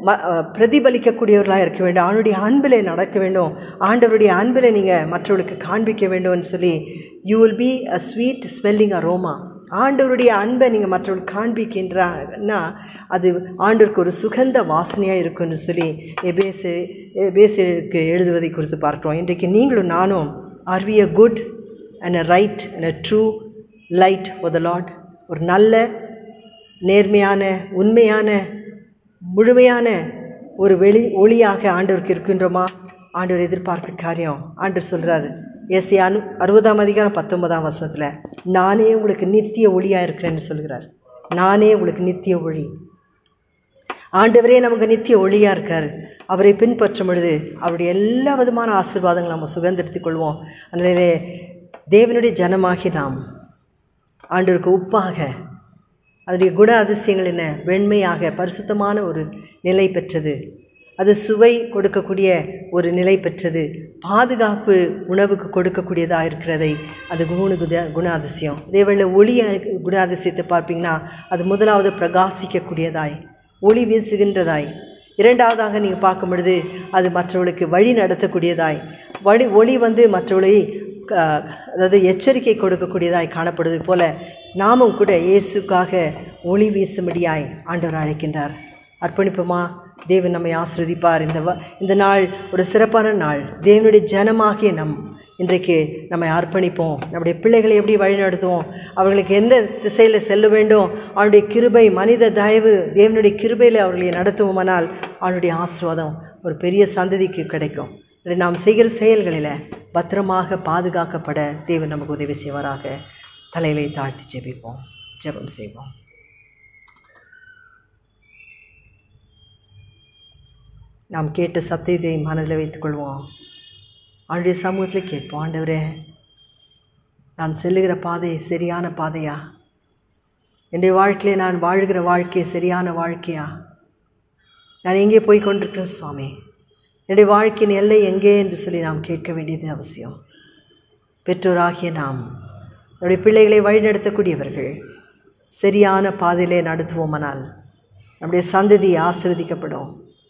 ம அஹ், பிரதிபலிக்கக்கூடியவர்களாக இருக்க வேண்டும் அவனுடைய அன்பில் நடக்க வேண்டும் ஆண்டவருடைய அன்பில் நீங்கள் மற்றவர்களுக்கு காண்பிக்க வேண்டும்னு சொல்லி you will be a sweet smelling aroma ஆண்டவருடைய அன்பை நீங்கள் மற்றவர்களுக்கு காண்பிக்கின்றான்னா அது ஆண்டவருக்கு ஒரு சுகந்த வாசனையாக இருக்கும்னு சொல்லி எபேசு எபேசருக்கு எழுதுவதை குறித்து பார்க்கிறோம் இன்றைக்கு நீங்களும் நானும் are we a good and a right and a true light for the Lord ஒரு நல்ல நேர்மையான உண்மையான முழுமையான ஒரு வெளி ஒளியாக ஆண்டவருக்கு இருக்கின்றோமா ஆண்டவர் எதிர்பார்க்கிற காரியம் ஆண்டவர் சொல்கிறாரு ஏசி அனு அறுபதாம் அதிகாரம் பத்தொன்பதாம் வசனத்தில் நானே உங்களுக்கு நித்திய ஒளியாக இருக்கிறேன்னு சொல்கிறார் நானே உங்களுக்கு நித்திய ஒளி ஆண்டவரே நமக்கு நித்திய ஒளியாக இருக்கார் அவரை பின்பற்றும் பொழுது அவருடைய எல்லா விதமான ஆசீர்வாதங்களும் நம்ம சுதந்திரத்துக் கொள்வோம் அதனாலே தேவனுடைய ஜனமாகி நாம் ஆண்டவருக்கு உப்பாக அதனுடைய குண அதிசயங்கள் என்ன வெண்மையாக பரிசுத்தமான ஒரு நிலை பெற்றது அது சுவை கொடுக்கக்கூடிய ஒரு நிலை பெற்றது பாதுகாப்பு உணவுக்கு கொடுக்கக்கூடியதாக இருக்கிறதை அது குண குத குண அதிசயம் இதேவேளை ஒளி குண அதிசயத்தை பார்ப்பீங்கன்னா அது முதலாவது பிரகாசிக்கக்கூடியதாய் ஒளி வீசுகின்றதாய் இரண்டாவதாக நீங்கள் பார்க்கும் பொழுது அது மற்றவர்களுக்கு வழி நடத்தக்கூடியதாய் வழி ஒளி வந்து மற்றவர்களை க- அதாவது எச்சரிக்கை கொடுக்கக்கூடியதாய் காணப்படுவது போல நாமும் கூட இயேசுக்காக ஒளி வீசும்படியாய் ஆண்டவர் அழைக்கின்றார் அர்ப்பணிப்போமா தேவன் நம்மை ஆசிர்வதிப்பார் இந்த வ- இந்த நாள் ஒரு சிறப்பான நாள் தேவனுடைய ஜனமாகிய நம் இன்றைக்கு நம்மை அர்ப்பணிப்போம் நம்முடைய பிள்ளைகளை எப்படி வழிநடத்துவோம் அவர்களுக்கு எந்த திசையில் செல்ல வேண்டும் அவனுடைய கிருபை மனித தயவு தேவனுடைய கிருபையில் அவர்களை நடத்துவோமானால் அவனுடைய ஆசீர்வாதம் ஒரு பெரிய சந்ததிக்கு கிடைக்கும் இதை நாம் செய்கிற செயல்களில் பத்திரமாக பாதுகாக்கப்பட தேவன் நமக்கு உதவி செய்வாராக தலைகளை தாழ்த்தி ஜெபிப்போம் ஜெபம் செய்வோம் நாம் கேட்ட சத்தியத்தை மனதில் வைத்துக்கொள்வோம் ஆண்டுடைய சமூகத்தில் கேட்போம் ஆண்டவரே நான் செல்லுகிற பாதை சரியான பாதையா என்னுடைய வாழ்க்கையிலே நான் வாழ்கிற வாழ்க்கை சரியான வாழ்க்கையா நான் எங்கே போய் கொண்டிருக்கிறேன் சுவாமி என்னுடைய வாழ்க்கையின் எல்லை எங்கே என்று சொல்லி நாம் கேட்க வேண்டியது அவசியம் பெற்றோராகிய நாம் நம்முடைய பிள்ளைகளை வழிநடத்தக்கூடியவர்கள் சரியான பாதையிலே நடத்துவோமானால் நம்முடைய சந்ததி ஆசீர்வதிக்கப்படும்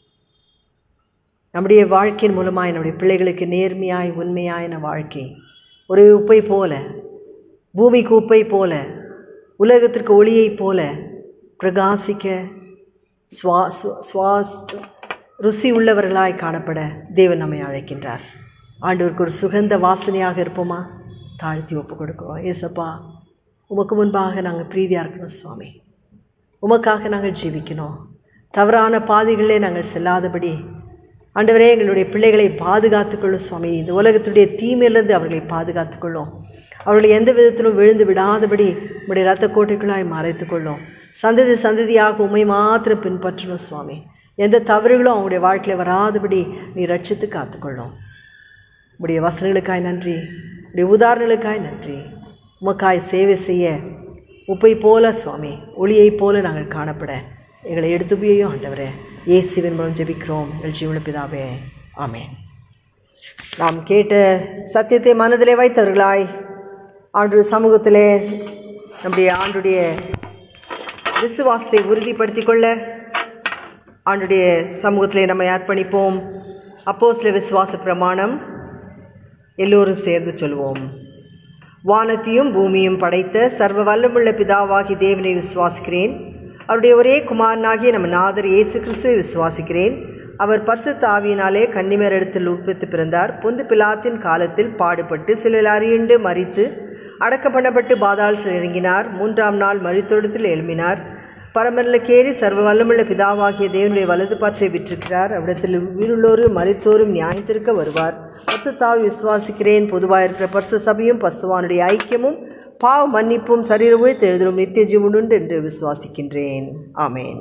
நம்முடைய வாழ்க்கையின் மூலமாய் நம்முடைய பிள்ளைகளுக்கு நேர்மையாய் உண்மையாயின வாழ்க்கை ஒரு உப்பை போல பூமிக்கு உப்பை போல உலகத்திற்கு ஒளியைப் போல பிரகாசிக்க சுவா சு- சுவாஸ் ருசி உள்ளவர்களாய் காணப்பட தேவன் நம்மை அழைக்கின்றார் ஆண்டவருக்கு ஒரு சுகந்த வாசனையாக இருப்போமா தாழ்த்தி ஒப்பு கொடுக்கிறோம் ஏசப்பா உமக்கு முன்பாக நாங்கள் பிரீதியாக இருக்கணும் சுவாமி உமக்காக நாங்கள் ஜீவிக்கணும் தவறான பாதைகளிலே நாங்கள் செல்லாதபடி ஆண்டவரே எங்களுடைய பிள்ளைகளை பாதுகாத்துக்கொள்ளும் சுவாமி இந்த உலகத்துடைய தீமையிலிருந்து அவர்களை பாதுகாத்துக்கொள்ளும் அவர்களை எந்த விதத்திலும் விழுந்து விடாதபடி உம்முடைய இரத்த கோட்டைக்குள்ளாய் மறைத்துக்கொள்ளும் சந்ததி சந்ததியாக உண்மை மாத்திரம் பின்பற்றணும் சுவாமி எந்த தவறுகளும் அவங்களுடைய வாழ்க்கையில் வராதபடி நீ ரட்சித்து காத்துக்கொள்ளும் உடைய வசனங்களுக்காய் நன்றி உடைய உதாரணங்களுக்காய் நன்றி உமக்காய் சேவை செய்ய உப்பை போல சுவாமி ஒளியைப் போல நாங்கள் காணப்பட எங்களை எடுத்துபியையும் ஆண்டவரே இயேசுவின் மூலம் ஜெபிக்கிறோம் எங்கள் ஜீவன பிதாவே ஆமென் நாம் கேட்ட சத்தியத்தை மனதிலே வைத்தவர்களாய் ஆண்டு சமூகத்திலே நம்முடைய ஆண்டுடைய விசுவாசத்தை உறுதிப்படுத்திக் கொள்ள ஆண்டுடைய சமூகத்திலே நம்மை அர்ப்பணிப்போம் அப்போஸ்ல விசுவாச பிரமாணம் எல்லோரும் சேர்ந்து சொல்வோம் வானத்தையும் பூமியும் படைத்த சர்வ வல்லமுள்ள பிதாவாகி தேவனை விசுவாசிக்கிறேன் அவருடைய ஒரே குமாரனாகிய நம்ம நாதர் இயேசு கிறிஸ்துவை விசுவாசிக்கிறேன் அவர் பரிசுத்த ஆவியினாலே கன்னிமேரிடத்தில் உட்பித்து பிறந்தார் பொந்து பிலாத்தின் காலத்தில் பாடுபட்டு சிலர் அறியுண்டு மறித்து அடக்கம் பண்ணப்பட்டு பாதாளத்தில் இறங்கினார் மூன்றாம் நாள் மறித்தொடத்தில் எழும்பினார் பரமரிலுக்கேறி சர்வ வல்லமுள்ள பிதாவாகிய தேவனுடைய வலது பாற்றை விற்றிருக்கிறார் அவ்விடத்தில் உயிருள்ளோரும் மறித்தோரும் நியாயத்திருக்க வருவார் பரிசுத்தாவை விசுவாசிக்கிறேன் பொதுவாக இருக்கிற பரிசு சபையும் பசுவானுடைய ஐக்கியமும் பாவ மன்னிப்பும் சரீர உழைத்து எழுதலும் நித்திய ஜீவனுண்டு என்று விசுவாசிக்கின்றேன் ஆமேன்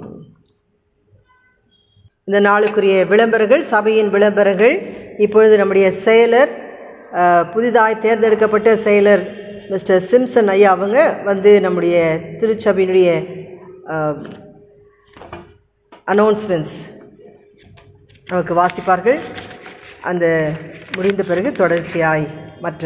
இந்த நாளுக்குரிய விளம்பரங்கள் சபையின் விளம்பரங்கள் இப்பொழுது நம்முடைய செயலர் அஹ், புதிதாய் தேர்ந்தெடுக்கப்பட்ட செயலர் மிஸ்டர் சிம்சன் ஐயா அவங்க வந்து நம்முடைய திருச்சபையினுடைய அனௌன்ஸ்மெண்ட்ஸ் நமக்கு வாசிப்பார்கள் அந்த முடிந்த பிறகு தொடர்ச்சியாய் மற்ற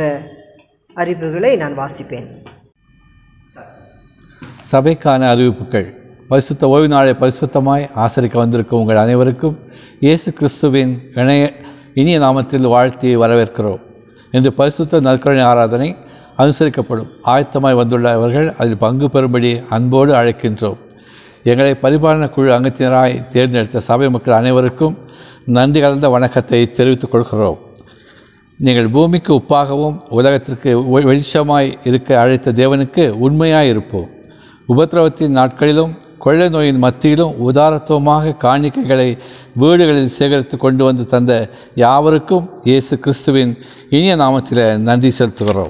அறிவிப்புகளை நான் வாசிப்பேன் சபைக்கான அறிவிப்புகள் பரிசுத்த ஓய்வு நாளை பரிசுத்தமாய் ஆசரிக்க வந்திருக்கும் உங்கள் அனைவருக்கும் இயேசு கிறிஸ்துவின் இணைய இனிய நாமத்தில் வாழ்த்தி வரவேற்கிறோம் இன்று பரிசுத்த நற்கருணை ஆராதனை அனுசரிக்கப்படும் ஆயத்தமாய் வந்துள்ளவர்கள் அதில் பங்கு பெறும்படி அன்போடு அழைக்கின்றோம் எங்களை பரிபாலன குழு அங்கத்தினராய் தேர்ந்தெடுத்த சபை மக்கள் அனைவருக்கும் நன்றி கலந்த வணக்கத்தை தெரிவித்துக் கொள்கிறோம் நீங்கள் பூமிக்கு உப்பாகவும் உலகத்திற்கு ஒ- வெளிச்சமாய் இருக்க அழைத்த தேவனுக்கு உண்மையாய் இருப்போம் உபத்திரவத்தின் நாட்களிலும் கொள்ளை நோயின் மத்தியிலும் உதாரத்துவமாக காணிக்கைகளை வீடுகளில் சேகரித்து கொண்டு வந்து தந்த யாவருக்கும் இயேசு கிறிஸ்துவின் இனிய நாமத்தில் நன்றி செலுத்துகிறோம்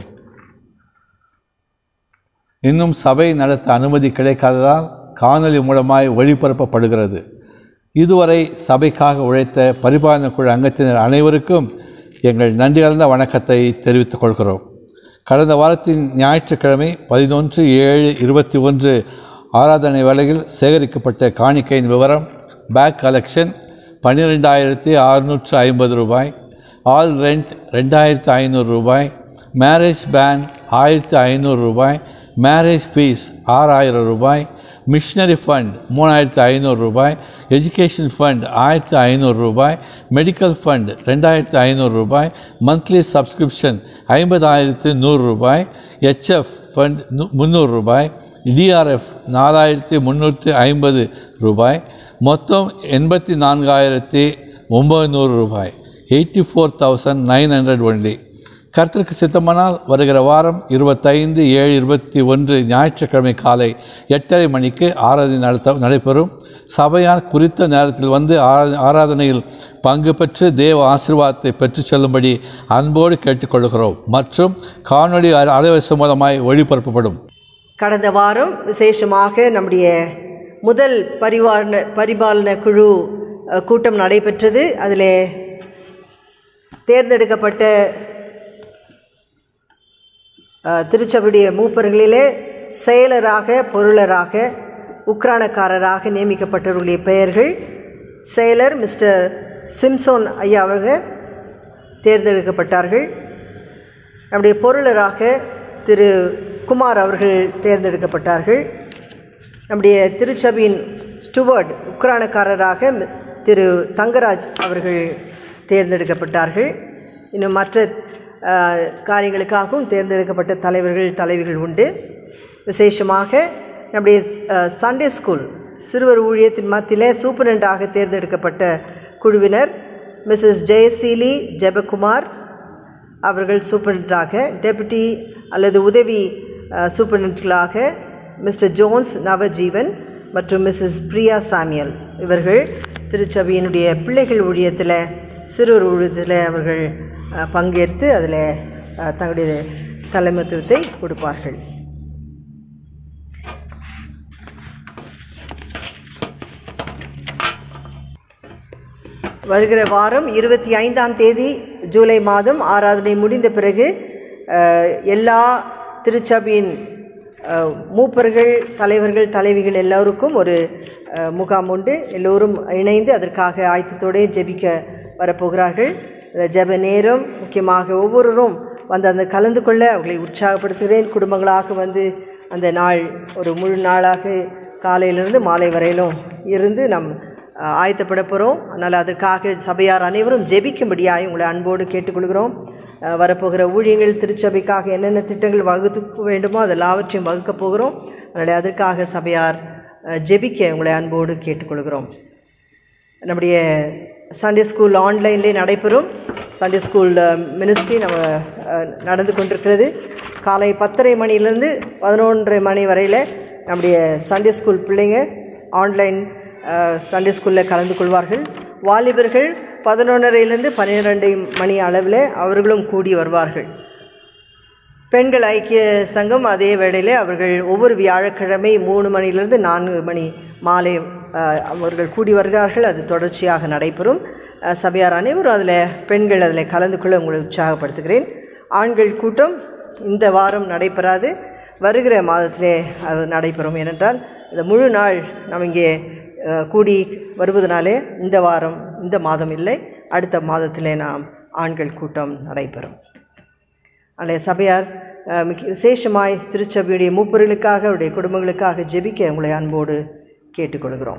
இன்னும் சபை நடத்த அனுமதி கிடைக்காததால் காணொளி மூலமாய் ஒளிபரப்பப்படுகிறது இதுவரை சபைக்காக உழைத்த பரிபாலன குழு அங்கத்தினர் அனைவருக்கும் எங்கள் நன்றி கலந்த வணக்கத்தை தெரிவித்துக் கொள்கிறோம் கடந்த வாரத்தின் ஞாயிற்றுக்கிழமை பதினொன்று ஏழு இருபத்தி ஒன்று ஆராதனை வேளையில் சேகரிக்கப்பட்ட காணிக்கையின் விவரம் பேக் கலெக்ஷன் பன்னிரெண்டாயிரத்தி அறுநூற்று ஐம்பது ரூபாய் ஆல் ரெண்ட் ரெண்டாயிரத்து ஐநூறு ரூபாய் மேரேஜ் பேன் ஆயிரத்து ஐநூறு ரூபாய் மேரேஜ் ஃபீஸ் ஆறாயிரம் ரூபாய் மிஷனரி ஃபண்ட் மூணாயிரத்து ஐநூறு ரூபாய் எஜுகேஷன் ஃபண்ட் ஆயிரத்து ஐநூறு ரூபாய் மெடிக்கல் ஃபண்ட் ரெண்டாயிரத்து ஐநூறு ரூபாய் மந்த்லி சப்ஸ்கிரிப்ஷன் ஐம்பதாயிரத்து நூறு ரூபாய் ஹெச்எஃப் ஃபண்ட் முந்நூறு ரூபாய் டிஆர்எஃப் நாலாயிரத்தி முந்நூற்றி ஐம்பது ரூபாய் மொத்தம் எண்பத்தி நான்காயிரத்தி ஒம்பது ரூபாய் eighty four thousand nine hundred only கர்த்தருக்கு சித்தமானால் வருகிற வாரம் இருபத்தைந்து ஏழு இருபத்தி ஒன்று ஞாயிற்றுக்கிழமை காலை எட்டரை மணிக்கு ஆராதனை நடத்த நடைபெறும் சபையார் குறித்த நேரத்தில் வந்து ஆரா- ஆராதனையில் பங்கு பெற்று தேவ ஆசீர்வாதத்தை பெற்றுச் செல்லும்படி அன்போடு கேட்டுக்கொள்கிறோம் மற்றும் காணொளி அல- அலைவரிசை மூலமாய் ஒளிபரப்பப்படும் கடந்த வாரம் விசேஷமாக நம்முடைய முதல் பரிவாரண பரிபாலன குழு அஹ், கூட்டம் நடைபெற்றது அதில் தேர்ந்தெடுக்கப்பட்ட அஹ், திருச்சபையுடைய மூப்பர்களிலே செயலராக பொருளராக உக்ரானக்காரராக நியமிக்கப்பட்டவர்களுடைய பெயர்கள் செயலர் மிஸ்டர் சிம்சோன் ஐயா அவர்கள் தேர்ந்தெடுக்கப்பட்டார்கள் நம்முடைய பொருளராக திரு குமார் அவர்கள் தேர்ந்தெடுக்கப்பட்டார்கள் நம்முடைய திருச்சபையின் ஸ்டுவர்ட் உக்ரானக்காரராக மி- திரு தங்கராஜ் அவர்கள் தேர்ந்தெடுக்கப்பட்டார்கள் இன்னும் மற்ற அஹ், காரியங்களுக்காகவும் தேர்ந்தெடுக்கப்பட்ட தலைவர்கள் தலைவிகள் உண்டு விசேஷமாக நம்முடைய அஹ், சண்டே ஸ்கூல் சிறுவர் ஊழியத்தின் மத்தியிலே சூப்பரண்டாக தேர்ந்தெடுக்கப்பட்ட குழுவினர் மிஸ்ஸஸ் ஜெயசீலி ஜெபகுமார் அவர்கள் சூப்பரண்டாக டெபுட்டி அல்லது உதவி அஹ், சூப்பரண்டாக மிஸ்டர் ஜோன்ஸ் நவஜீவன் மற்றும் மிஸ்ஸஸ் பிரியா சாமியல் இவர்கள் திருச்சபையினுடைய பிள்ளைகள் ஊழியத்தில் சிறுவர் ஊழியத்தில் அவர்கள் அஹ், பங்கேற்று அதில் அஹ், தங்களுடைய தலைமைத்துவத்தை கொடுப்பார்கள் வருகிற வாரம் இருபத்தி ஐந்தாம் தேதி ஜூலை மாதம் ஆராதனை முடிந்த பிறகு அஹ், எல்லா திருச்சபையின் அஹ், மூப்பர்கள் தலைவர்கள் தலைவிகள் எல்லோருக்கும் ஒரு அஹ், முகாம் உண்டு எல்லோரும் இணைந்து அதற்காக ஆயத்தத்தோடே ஜெபிக்க வரப்போகிறார்கள் அந்த ஜெப நேரம் முக்கியமாக ஒவ்வொருவரும் வந்து அந்த கலந்து கொள்ள அவர்களை உற்சாகப்படுத்துகிறேன் குடும்பங்களாக வந்து அந்த நாள் ஒரு முழு நாளாக காலையிலிருந்து மாலை வரையிலும் இருந்து நம் அஹ், ஆயத்தப்பட போகிறோம் அதனால் அதற்காக சபையார் அனைவரும் ஜெபிக்கும்படியாக உங்களை அன்போடு கேட்டுக்கொள்கிறோம் அஹ், வரப்போகிற ஊழியங்கள் திருச்சபைக்காக என்னென்ன திட்டங்கள் வகுத்து வேண்டுமோ அது எல்லாவற்றையும் வகுக்கப் போகிறோம் அதனால் அதற்காக சபையார் அஹ், ஜெபிக்க உங்களை அன்போடு கேட்டுக்கொள்கிறோம் நம்முடைய சண்டே ஸ்கூல் ஆன்லைன்லேயே நடைபெறும் சண்டே ஸ்கூல் மினிஸ்ட்ரி நம்ம அஹ், நடந்து கொண்டிருக்கிறது காலை பத்தரை மணிலேருந்து பதினொன்றரை மணி வரையில் நம்முடைய சண்டே ஸ்கூல் பிள்ளைங்க ஆன்லைன் சண்டே ஸ்கூலில் கலந்து கொள்வார்கள் வாலிபர்கள் பதினொன்றரைலேருந்து பன்னிரெண்டு மணி அளவில் அவர்களும் கூடி வருவார்கள் பெண்கள் ஐக்கிய சங்கம் அதே வேளையில் அவர்கள் ஒவ்வொரு வியாழக்கிழமை மூணு மணிலிருந்து நான்கு மணி மாலை அஹ், அவர்கள் கூடி வருகிறார்கள் அது தொடர்ச்சியாக நடைபெறும் அஹ், சபையார் அனைவரும் அதில் பெண்கள் அதில் கலந்து கொள்ள உங்களை உற்சாகப்படுத்துகிறேன் ஆண்கள் கூட்டம் இந்த வாரம் நடைபெறாது வருகிற மாதத்திலே அது நடைபெறும் ஏனென்றால் இந்த முழு நாள் நம்ம இங்கே அஹ், கூடி வருவதனாலே இந்த வாரம் இந்த மாதம் இல்லை அடுத்த மாதத்திலே நாம் ஆண்கள் கூட்டம் நடைபெறும் அல்ல சபையார் அஹ், மிக்க விசேஷமாய் திருச்சபையுடைய மூப்பர்களுக்காக அவருடைய குடும்பங்களுக்காக ஜெபிக்க உங்களை அன்போடு கேட்டுக்கொள்கிறோம்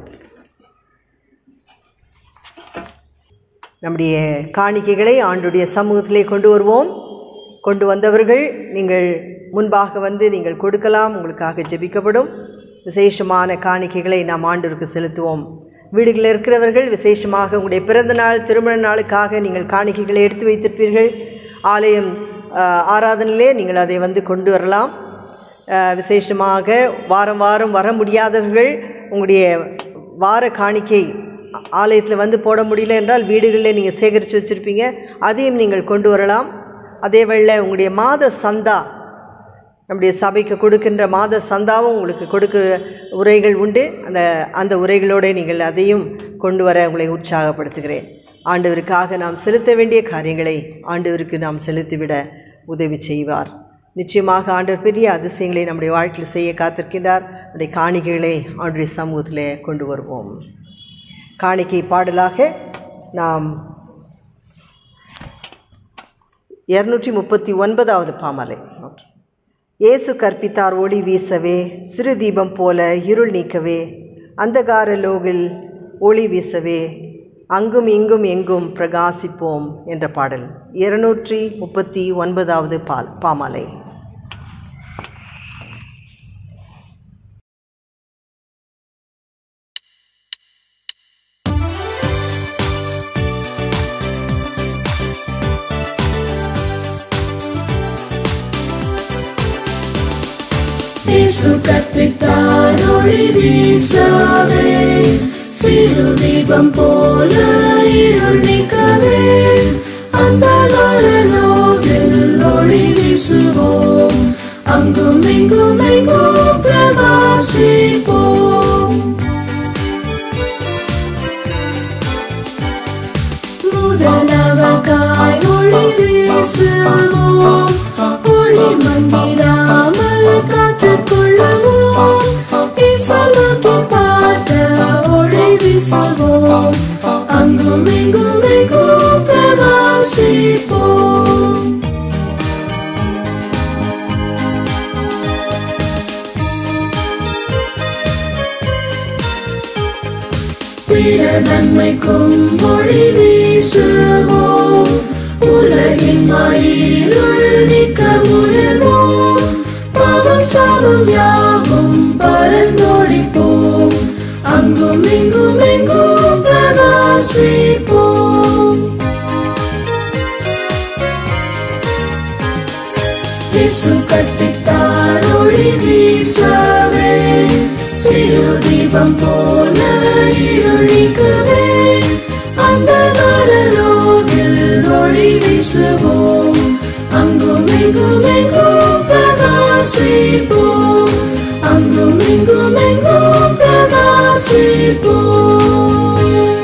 நம்முடைய காணிக்கைகளை ஆண்டுடைய சமூகத்திலே கொண்டு வருவோம் கொண்டு வந்தவர்கள் நீங்கள் முன்பாக வந்து நீங்கள் கொடுக்கலாம் உங்களுக்காக ஜெபிக்கப்படும் விசேஷமான காணிக்கைகளை நாம் ஆண்டவருக்கு செலுத்துவோம் வீடுகளில் இருக்கிறவர்கள் விசேஷமாக உங்களுடைய பிறந்த நாள் திருமண நாளுக்காக நீங்கள் காணிக்கைகளை எடுத்து வைத்திருப்பீர்கள் ஆலயம் ஆஹ், ஆராதனையிலே நீங்கள் அதை வந்து கொண்டு வரலாம் ஆஹ், விசேஷமாக வாரம் வாரம் வர முடியாதவர்கள் உங்களுடைய வார காணிக்கை ஆலயத்தில் வந்து போட முடியல என்றால் வீடுகளில் நீங்கள் சேகரித்து வச்சுருப்பீங்க அதையும் நீங்கள் கொண்டு வரலாம் அதே வேளை உங்களுடைய மாத சந்தா நம்முடைய சபைக்கு கொடுக்கின்ற மாத சந்தாவும் உங்களுக்கு கொடுக்கிற உரைகள் உண்டு அந்த அந்த உரைகளோடு நீங்கள் அதையும் கொண்டு வர உங்களை உற்சாகப்படுத்துகிறேன் ஆண்டவருக்காக நாம் செலுத்த வேண்டிய காரியங்களை ஆண்டவருக்கு நாம் செலுத்திவிட உதவி செய்வார் நிச்சயமாக ஆண்டவர் பெரிய அதிசயங்களை நம்முடைய வாழ்க்கையில் செய்ய காத்திருக்கின்றார் நம்முடைய காணிக்கைகளை ஆண்டுடைய சமூகத்தில் கொண்டு வருவோம் காணிக்கை பாடலாக நாம் இரநூற்றி முப்பத்தி ஒன்பதாவது பாமலை ஓகே இயேசு கற்பித்தார் ஒளி வீசவே சிறு தீபம் போல இருள் நீக்கவே அந்தகார லோகில் ஒளி வீசவே அங்கும் இங்கும் எங்கும் பிரகாசிப்போம் என்ற பாடல் இருநூற்றி முப்பத்தி ஒன்பதாவது பால் பாமாலை இயேசு கற்பித்தார் ஒளி வீசவே சிறு தீபம் போல இருள் நீக்கவே அந்த நோவில் ஒளி வீசுவோம் அங்கும் இங்கும் எங்கும் பிரகாசிப்போம் முதலவர்காய் ஒளி வீசுவோம் ஒளி மங்கிடாமல் காத்துக் கொள்ளுவோம் இசலத்தை பார்த்த ஒளி வீசுவோம் அங்கும் இங்கும் எங்கும் பிரகாசிப்போம் பிற நன்மைக்கும் மொழி வீசுவோம் உலகின் மயிருள் நீக்க முயல்வோம் பாவம் சாபம் யாவும் பரந்தோடிப்போம் அங்கும் இங்கும் எங்கும் பிரகாசிப்போம் இயேசு கற்பித்தார் ஒளி வீசவே சிறு தீபம் போல இருளிக்கவே அந்த நரலோகில் ஒளி வீசுவோம் அங்கும் இங்கும் எங்கும் பிரகாசிப்போம் அங்கும் இங்கும் எங்கும் பிரகாசிப்போம்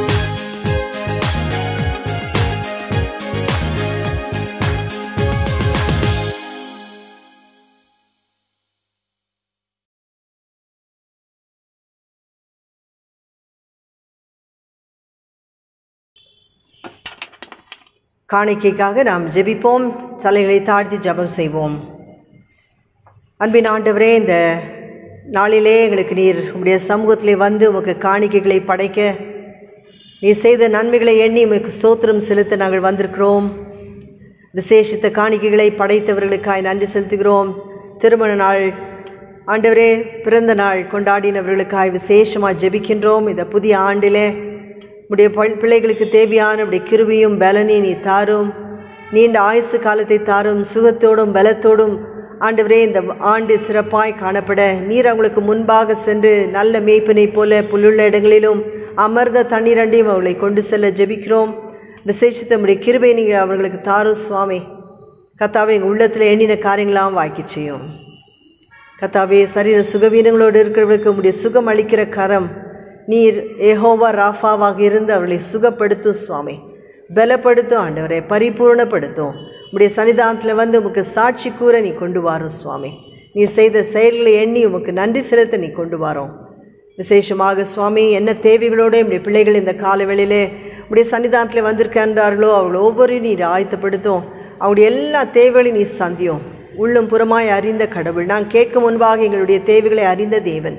காணிக்கைக்காக நாம் ஜெபிப்போம் தலைகளை தாழ்த்தி ஜெபம் செய்வோம் அன்பின் ஆண்டவரே இந்த நாளிலே எங்களுக்கு நீர் உம்முடைய சமூகத்திலே வந்து உமக்கு காணிக்கைகளை படைக்க நீர் செய்த நன்மைகளை எண்ணி உமக்கு ஸ்தோத்திரம் செலுத்த நாங்கள் வந்திருக்கிறோம் விசேஷித்த காணிக்கைகளை படைத்தவர்களுக்காய் நன்றி செலுத்துகிறோம் திருமண நாள் ஆண்டவரே பிறந்த நாள் கொண்டாடினவர்களுக்காய் விசேஷமாக ஜெபிக்கின்றோம் இந்த புதிய ஆண்டிலே உடைய பல் பிள்ளைகளுக்கு தேவையான உடைய கிருபியும் பலனையும் நீ தாரும் நீண்ட ஆயுசு காலத்தை தாரும் சுகத்தோடும் பலத்தோடும் ஆண்டவரே இந்த ஆண்டு சிறப்பாய் காணப்பட நீர் அவங்களுக்கு முன்பாக சென்று நல்ல மேய்ப்பனைப் போல புல்லுள்ள இடங்களிலும் அமர்ந்த தண்ணீரண்டையும் அவர்களை கொண்டு செல்ல ஜெபிக்கிறோம் விசேஷித்த உடைய கிருபை நீங்கள் அவர்களுக்கு தாரும் சுவாமி கத்தாவை எங்கள் உள்ளத்தில் எண்ணின காரியங்களாம் வாக்கி செய்யும் கத்தாவே சரீர சுகவீனங்களோடு இருக்கிறவர்களுக்கு உம்முடைய சுகம் அளிக்கிற கரம் நீர் ஏஹோவா ராஃபாவாக இருந்து அவர்களை சுகப்படுத்தும் சுவாமி பலப்படுத்தும் ஆண்டவரை பரிபூர்ணப்படுத்தும் உம்முடைய சன்னிதானத்தில் வந்து உமக்கு சாட்சி கூற நீ கொண்டு வாரும் சுவாமி நீ செய்த செயல்களை எண்ணி உமக்கு நன்றி செலுத்த நீ கொண்டு வாரோம் விசேஷமாக சுவாமி என்ன தேவைகளோடு நம்முடைய பிள்ளைகள் இந்த காலவேளையிலே உடைய சன்னிதானத்தில் வந்திருக்கின்றார்களோ அவர்கள் ஒவ்வொருவரையும் நீர் ஆயத்தப்படுத்தும் அவருடைய எல்லா தேவைகளையும் நீ சந்தியும் உள்ளும் புறமாய் அறிந்த கடவுள் நான் கேட்கும் முன்பாக எங்களுடைய தேவைகளை அறிந்த தேவன்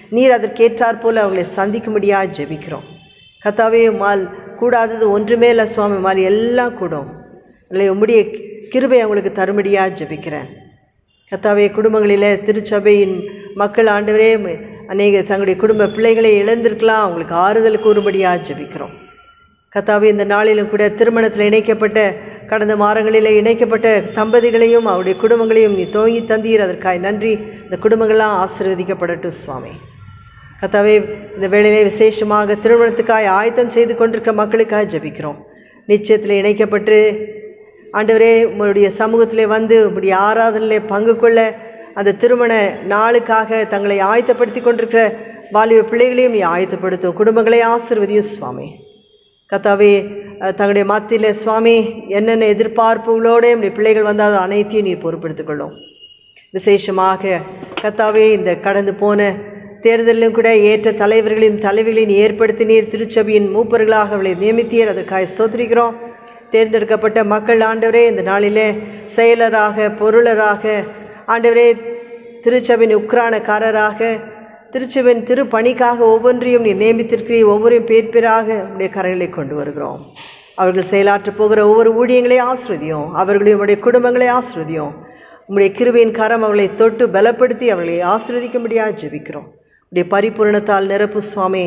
நீர் அதற்கேற்றாற் போல அவங்களை சந்திக்கும்படியாக ஜெபிக்கிறோம் கத்தாவே மால் கூடாதது ஒன்றுமே இல்லை சுவாமி மால் எல்லாம் கூடும் இல்லை உம்முடைய கிருபை அவங்களுக்கு தரும்படியாக ஜெபிக்கிறேன் கத்தாவே குடும்பங்களில் திருச்சபையின் மக்கள் ஆண்டவரே ம- அநேக தங்களுடைய குடும்ப பிள்ளைகளை இழந்திருக்கலாம் அவங்களுக்கு ஆறுதல் கூறும்படியாக ஜெபிக்கிறோம் கத்தாவே இந்த நாளிலும் கூட திருமணத்தில் இணைக்கப்பட்ட கடந்த மாதங்களில் இணைக்கப்பட்ட தம்பதிகளையும் அவருடைய குடும்பங்களையும் நீ தோங்கி தந்தீர் அதற்காய் நன்றி இந்த குடும்பங்கள்லாம் ஆசீர்வதிக்கப்படட்டும் சுவாமி கத்தாவே இந்த வேளையிலே விசேஷமாக திருமணத்துக்காய் ஆயத்தம் செய்து கொண்டிருக்கிற மக்களுக்காக ஜெபிக்கிறோம் நிச்சயத்தில் இணைக்கப்பட்டு ஆண்டவரே உங்களுடைய சமூகத்திலே வந்து உங்களுடைய ஆராதனையிலே பங்கு கொள்ள அந்த திருமண நாளுக்காக தங்களை ஆயத்தப்படுத்தி கொண்டிருக்கிற வாலிப பிள்ளைகளையும் நீ ஆயத்தப்படுத்தும் குடும்பங்களை ஆசீர்வதியும் சுவாமி கத்தாவே அஹ், தங்களுடைய மத்தியில் சுவாமி என்னென்ன எதிர்பார்ப்புகளோடு நம்முடைய பிள்ளைகள் வந்தால் அது அனைத்தையும் நீர் பொறுப்பெடுத்துக் கொள்ளும் விசேஷமாக கத்தாவே இந்த கடந்து போன தேர்தலிலும் கூட ஏற்ற தலைவர்களையும் தலைவிகளையும் ஏற்படுத்தினீர் திருச்சபையின் மூப்பர்களாக அவளை நியமித்தீர் அதற்காக ஸ்தோத்திரிக்கிறோம் தேர்ந்தெடுக்கப்பட்ட மக்கள் ஆண்டவரே இந்த நாளிலே செயலராக பொருளராக ஆண்டவரே திருச்சபையின் உக்ரானக்காரராக திருச்சபையின் திருப்பணிக்காக ஒவ்வொன்றையும் நீ நியமித்திருக்கிறீர் ஒவ்வொரு பேர் பேராக உடைய கரைகளை கொண்டு வருகிறோம் அவர்கள் செயலாற்றப் போகிற ஒவ்வொரு ஊழியங்களையும் ஆசிர்வதியும் அவர்களையும் உடைய குடும்பங்களை ஆசிர்வதியும் உம்முடைய கிருபையின் கரம் அவர்களை தொட்டு பலப்படுத்தி அவர்களை ஆசீர்வதிக்கும்படியாக ஜெபிக்கிறோம் உடைய பரிபூரணத்தால் நிரப்பு சுவாமி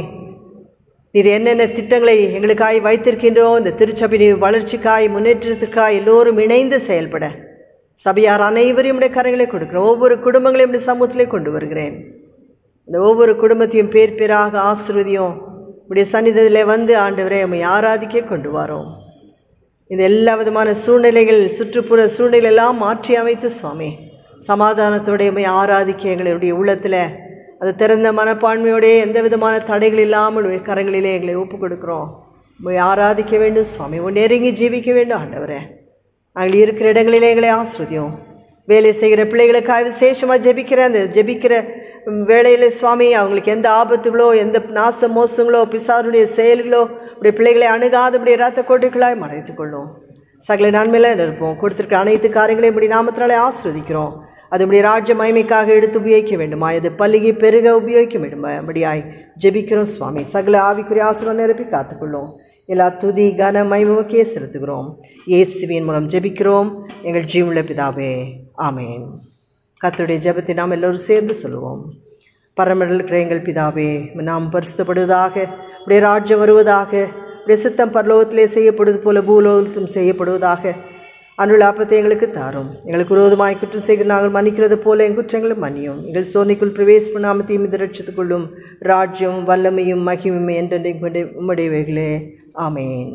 நீர் என்னென்ன திட்டங்களை எங்களுக்காய் வைத்திருக்கின்றோ இந்த திருச்சபையின் வளர்ச்சிக்காய் முன்னேற்றத்திற்காய் எல்லோரும் இணைந்து செயல்பட சபையார் அனைவரையும் உடைய கரங்களை கொடுக்கிறோம் ஒவ்வொரு குடும்பங்களையும் உடைய சமூகத்திலே கொண்டு வருகிறேன் இந்த ஒவ்வொரு குடும்பத்தையும் பேர் பேராக ஆசீர்வதியும் உடைய சன்னிதத்தில் வந்து ஆண்டவரை உம்மை ஆராதிக்க கொண்டு வரோம் இந்த எல்லா விதமான சூழ்நிலைகள் சுற்றுப்புற சூழ்நிலை எல்லாம் மாற்றி அமைத்து சுவாமி சமாதானத்தோட உம்மை ஆராதிக்க எங்களுடைய உள்ளத்தில் அது திறந்த மனப்பான்மையோட எந்த விதமான தடைகள் இல்லாமல் உடைய கரங்களிலே எங்களை ஒப்பு கொடுக்குறோம் உம்மை ஆராதிக்க வேண்டும் சுவாமி உன் நெருங்கி ஜீவிக்க வேண்டும் ஆண்டவரே நாங்கள் இருக்கிற இடங்களிலே எங்களை ஆஸ்வதியும் வேலை செய்கிற பிள்ளைகளுக்காக விசேஷமாக ஜெபிக்கிற அந்த ஜெபிக்கிற ம், வேளையிலே சுவாமி அவங்களுக்கு எந்த ஆபத்துகளோ எந்த நாச மோசங்களோ பிசாருடைய செயல்களோ உடைய பிள்ளைகளை அணுகாதபடி ரத்த கோட்டைகளாய் மறைத்துக் கொள்ளும் சகல நன்மையில இருப்போம் கொடுத்திருக்கிற அனைத்து காரியங்களையும் இப்படி நாமத்தினாலே ஆஸ்வதிக்கிறோம் அது உடைய ராஜ்ய மகிமைக்காக எடுத்து உபயோகிக்க வேண்டுமா இது பல்லிகை பெருக உபயோகிக்க வேண்டுமா அப்படியாய் ஜெபிக்கிறோம் சுவாமி சகல ஆவிக்குரிய ஆசிரம் நிரப்பி காத்துக்கொள்ளும் எல்லா துதி கன மகிமுக்கே செலுத்துகிறோம் இயேசுவின் மூலம் ஜெபிக்கிறோம் எங்கள் ஜீவனுள்ள பிதாவே ஆமென் கர்த்தருடைய ஜெபத்தை நாம் எல்லோரும் சேர்ந்து சொல்லுவோம் பரமரில் இருக்கிற எங்கள் பிதாவே நாம் பரிசுத்தப்படுவதாக உடைய ராஜ்யம் வருவதாக உடைய சித்தம் பரலோகத்திலே செய்யப்படுவது போல பூலோகத்திலும் செய்யப்படுவதாக அன்றுள்ள ஆப்பத்தை எங்களுக்கு தாரும் எங்களுக்கு விரோதமாய் குற்றம் செய்கிற நாங்கள் மன்னிக்கிறது போல எங்கள் குற்றங்களை மன்னியும் எங்கள் சோனிக்குள் பிரவேச நாமத்தையும் இது ரட்சித்துக் கொள்ளும் ராஜ்யம் வல்லமையும் மகிமையும் என்றென்றையும் கொண்டு உம்முடையவைகளே ஆமேன்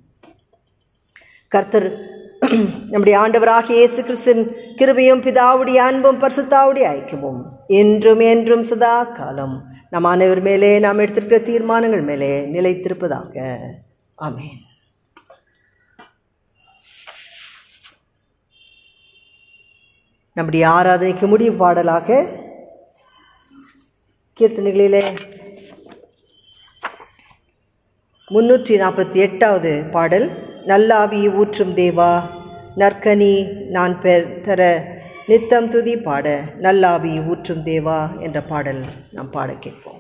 கர்த்தர் நம்முடைய ஆண்டவராகிய இயேசு கிறிஸ்தின் கிருபையும் பிதாவுடைய அன்பும் பரிசுத்தாவுடைய ஐக்கியமும் என்றும் என்றும் சதா காலம் நம் அனைவர் மேலே நாம் எடுத்திருக்கிற தீர்மானங்கள் மேலே நிலைத்திருப்பதாக ஆமென் நம்முடைய ஆராதனைக்கு முடிவு பாடலாக கீர்த்தனைகளிலே முன்னூற்றி நாற்பத்தி எட்டாவது பாடல் நல்லாவி ஊற்றும் தேவா நற்கனி நான் பெர் தர நித்தம் துதி பாட நல்லாவி ஊற்றும் தேவா என்ற பாடல் நாம் பாட கேட்போம்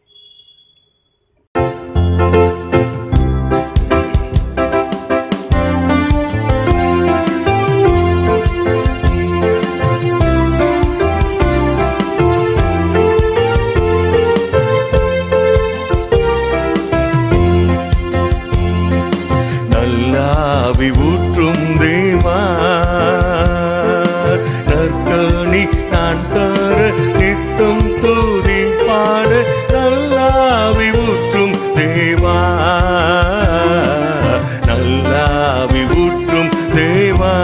நல்லாவி ஊற்றும் தேவா நற்கனி நான் தர நித்தம் தூதி பாட நல்லாவி ஊற்றும் தேவா நல்லாவி ஊற்றும் தேவா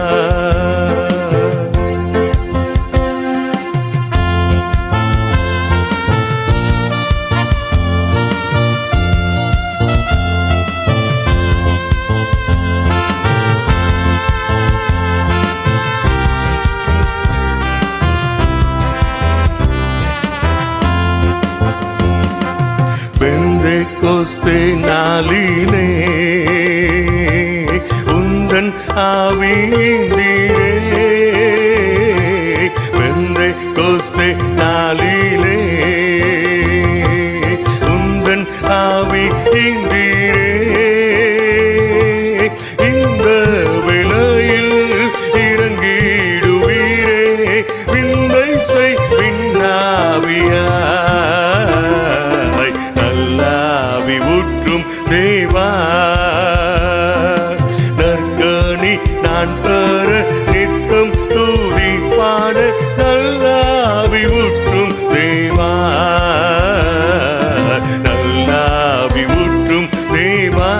பெந்தை கோஸ்தே நாளிலே உந்தன் ஆவீந்தீரே பெந்தை கோஸ்தே நாளிலே துணை செய் விண்ணாவியாய் நல்லாவி ஊற்றும் தேவா நற்கனி நான் பெற நித்தம் தூதி பாட நல்லாவி ஊற்றும் தேவா நல்லாவி ஊற்றும் தேவா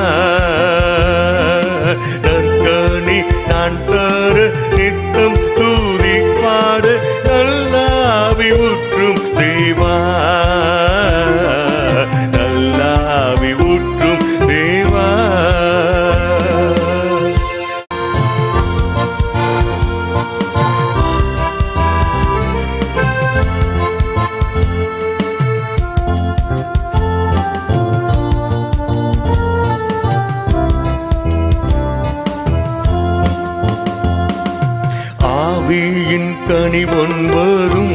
நற்கனி நான் பெற நித்தம் தூதி பாட நல்லாவி ஊற்றும் தேவா நல்லாவி ஊற்றும் தேவா ஆவியின் கனி ஒன்பதும்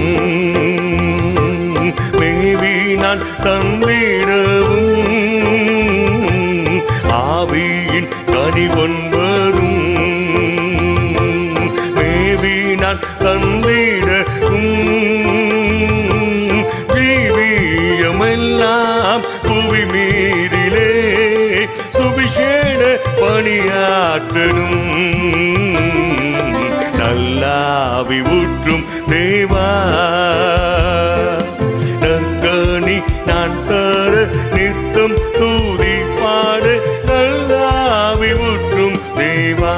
மேவி நான் தந்திடவும் ஆவியின் கனி ஒன்பதும் மேவி நான் தந்திடவும் ஜீவியமெல்லாம் புவி மீதிலே சுபிஷேட பணியாற்றணும் நல்லாவி ஊற்றும் தேவா நற்கனி நான் தர நித்தம் தூதி பாட நல்லாவி ஊற்றும் தேவா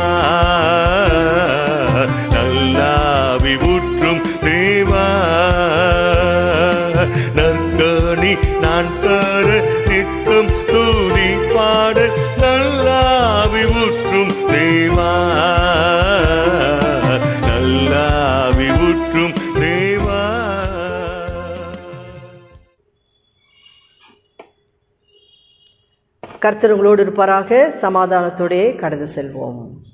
நல்லாவி ஊற்றும் தேவா நற்கனி நான் தர நித்தம் தூதி பாட நல்லாவி ஊற்றும் தேவா நல்லாவி ஊற்றும் தேவா கர்த்தர் உங்களோடு இருப்பாராக சமாதானத்தோடே கடந்து செல்வோம்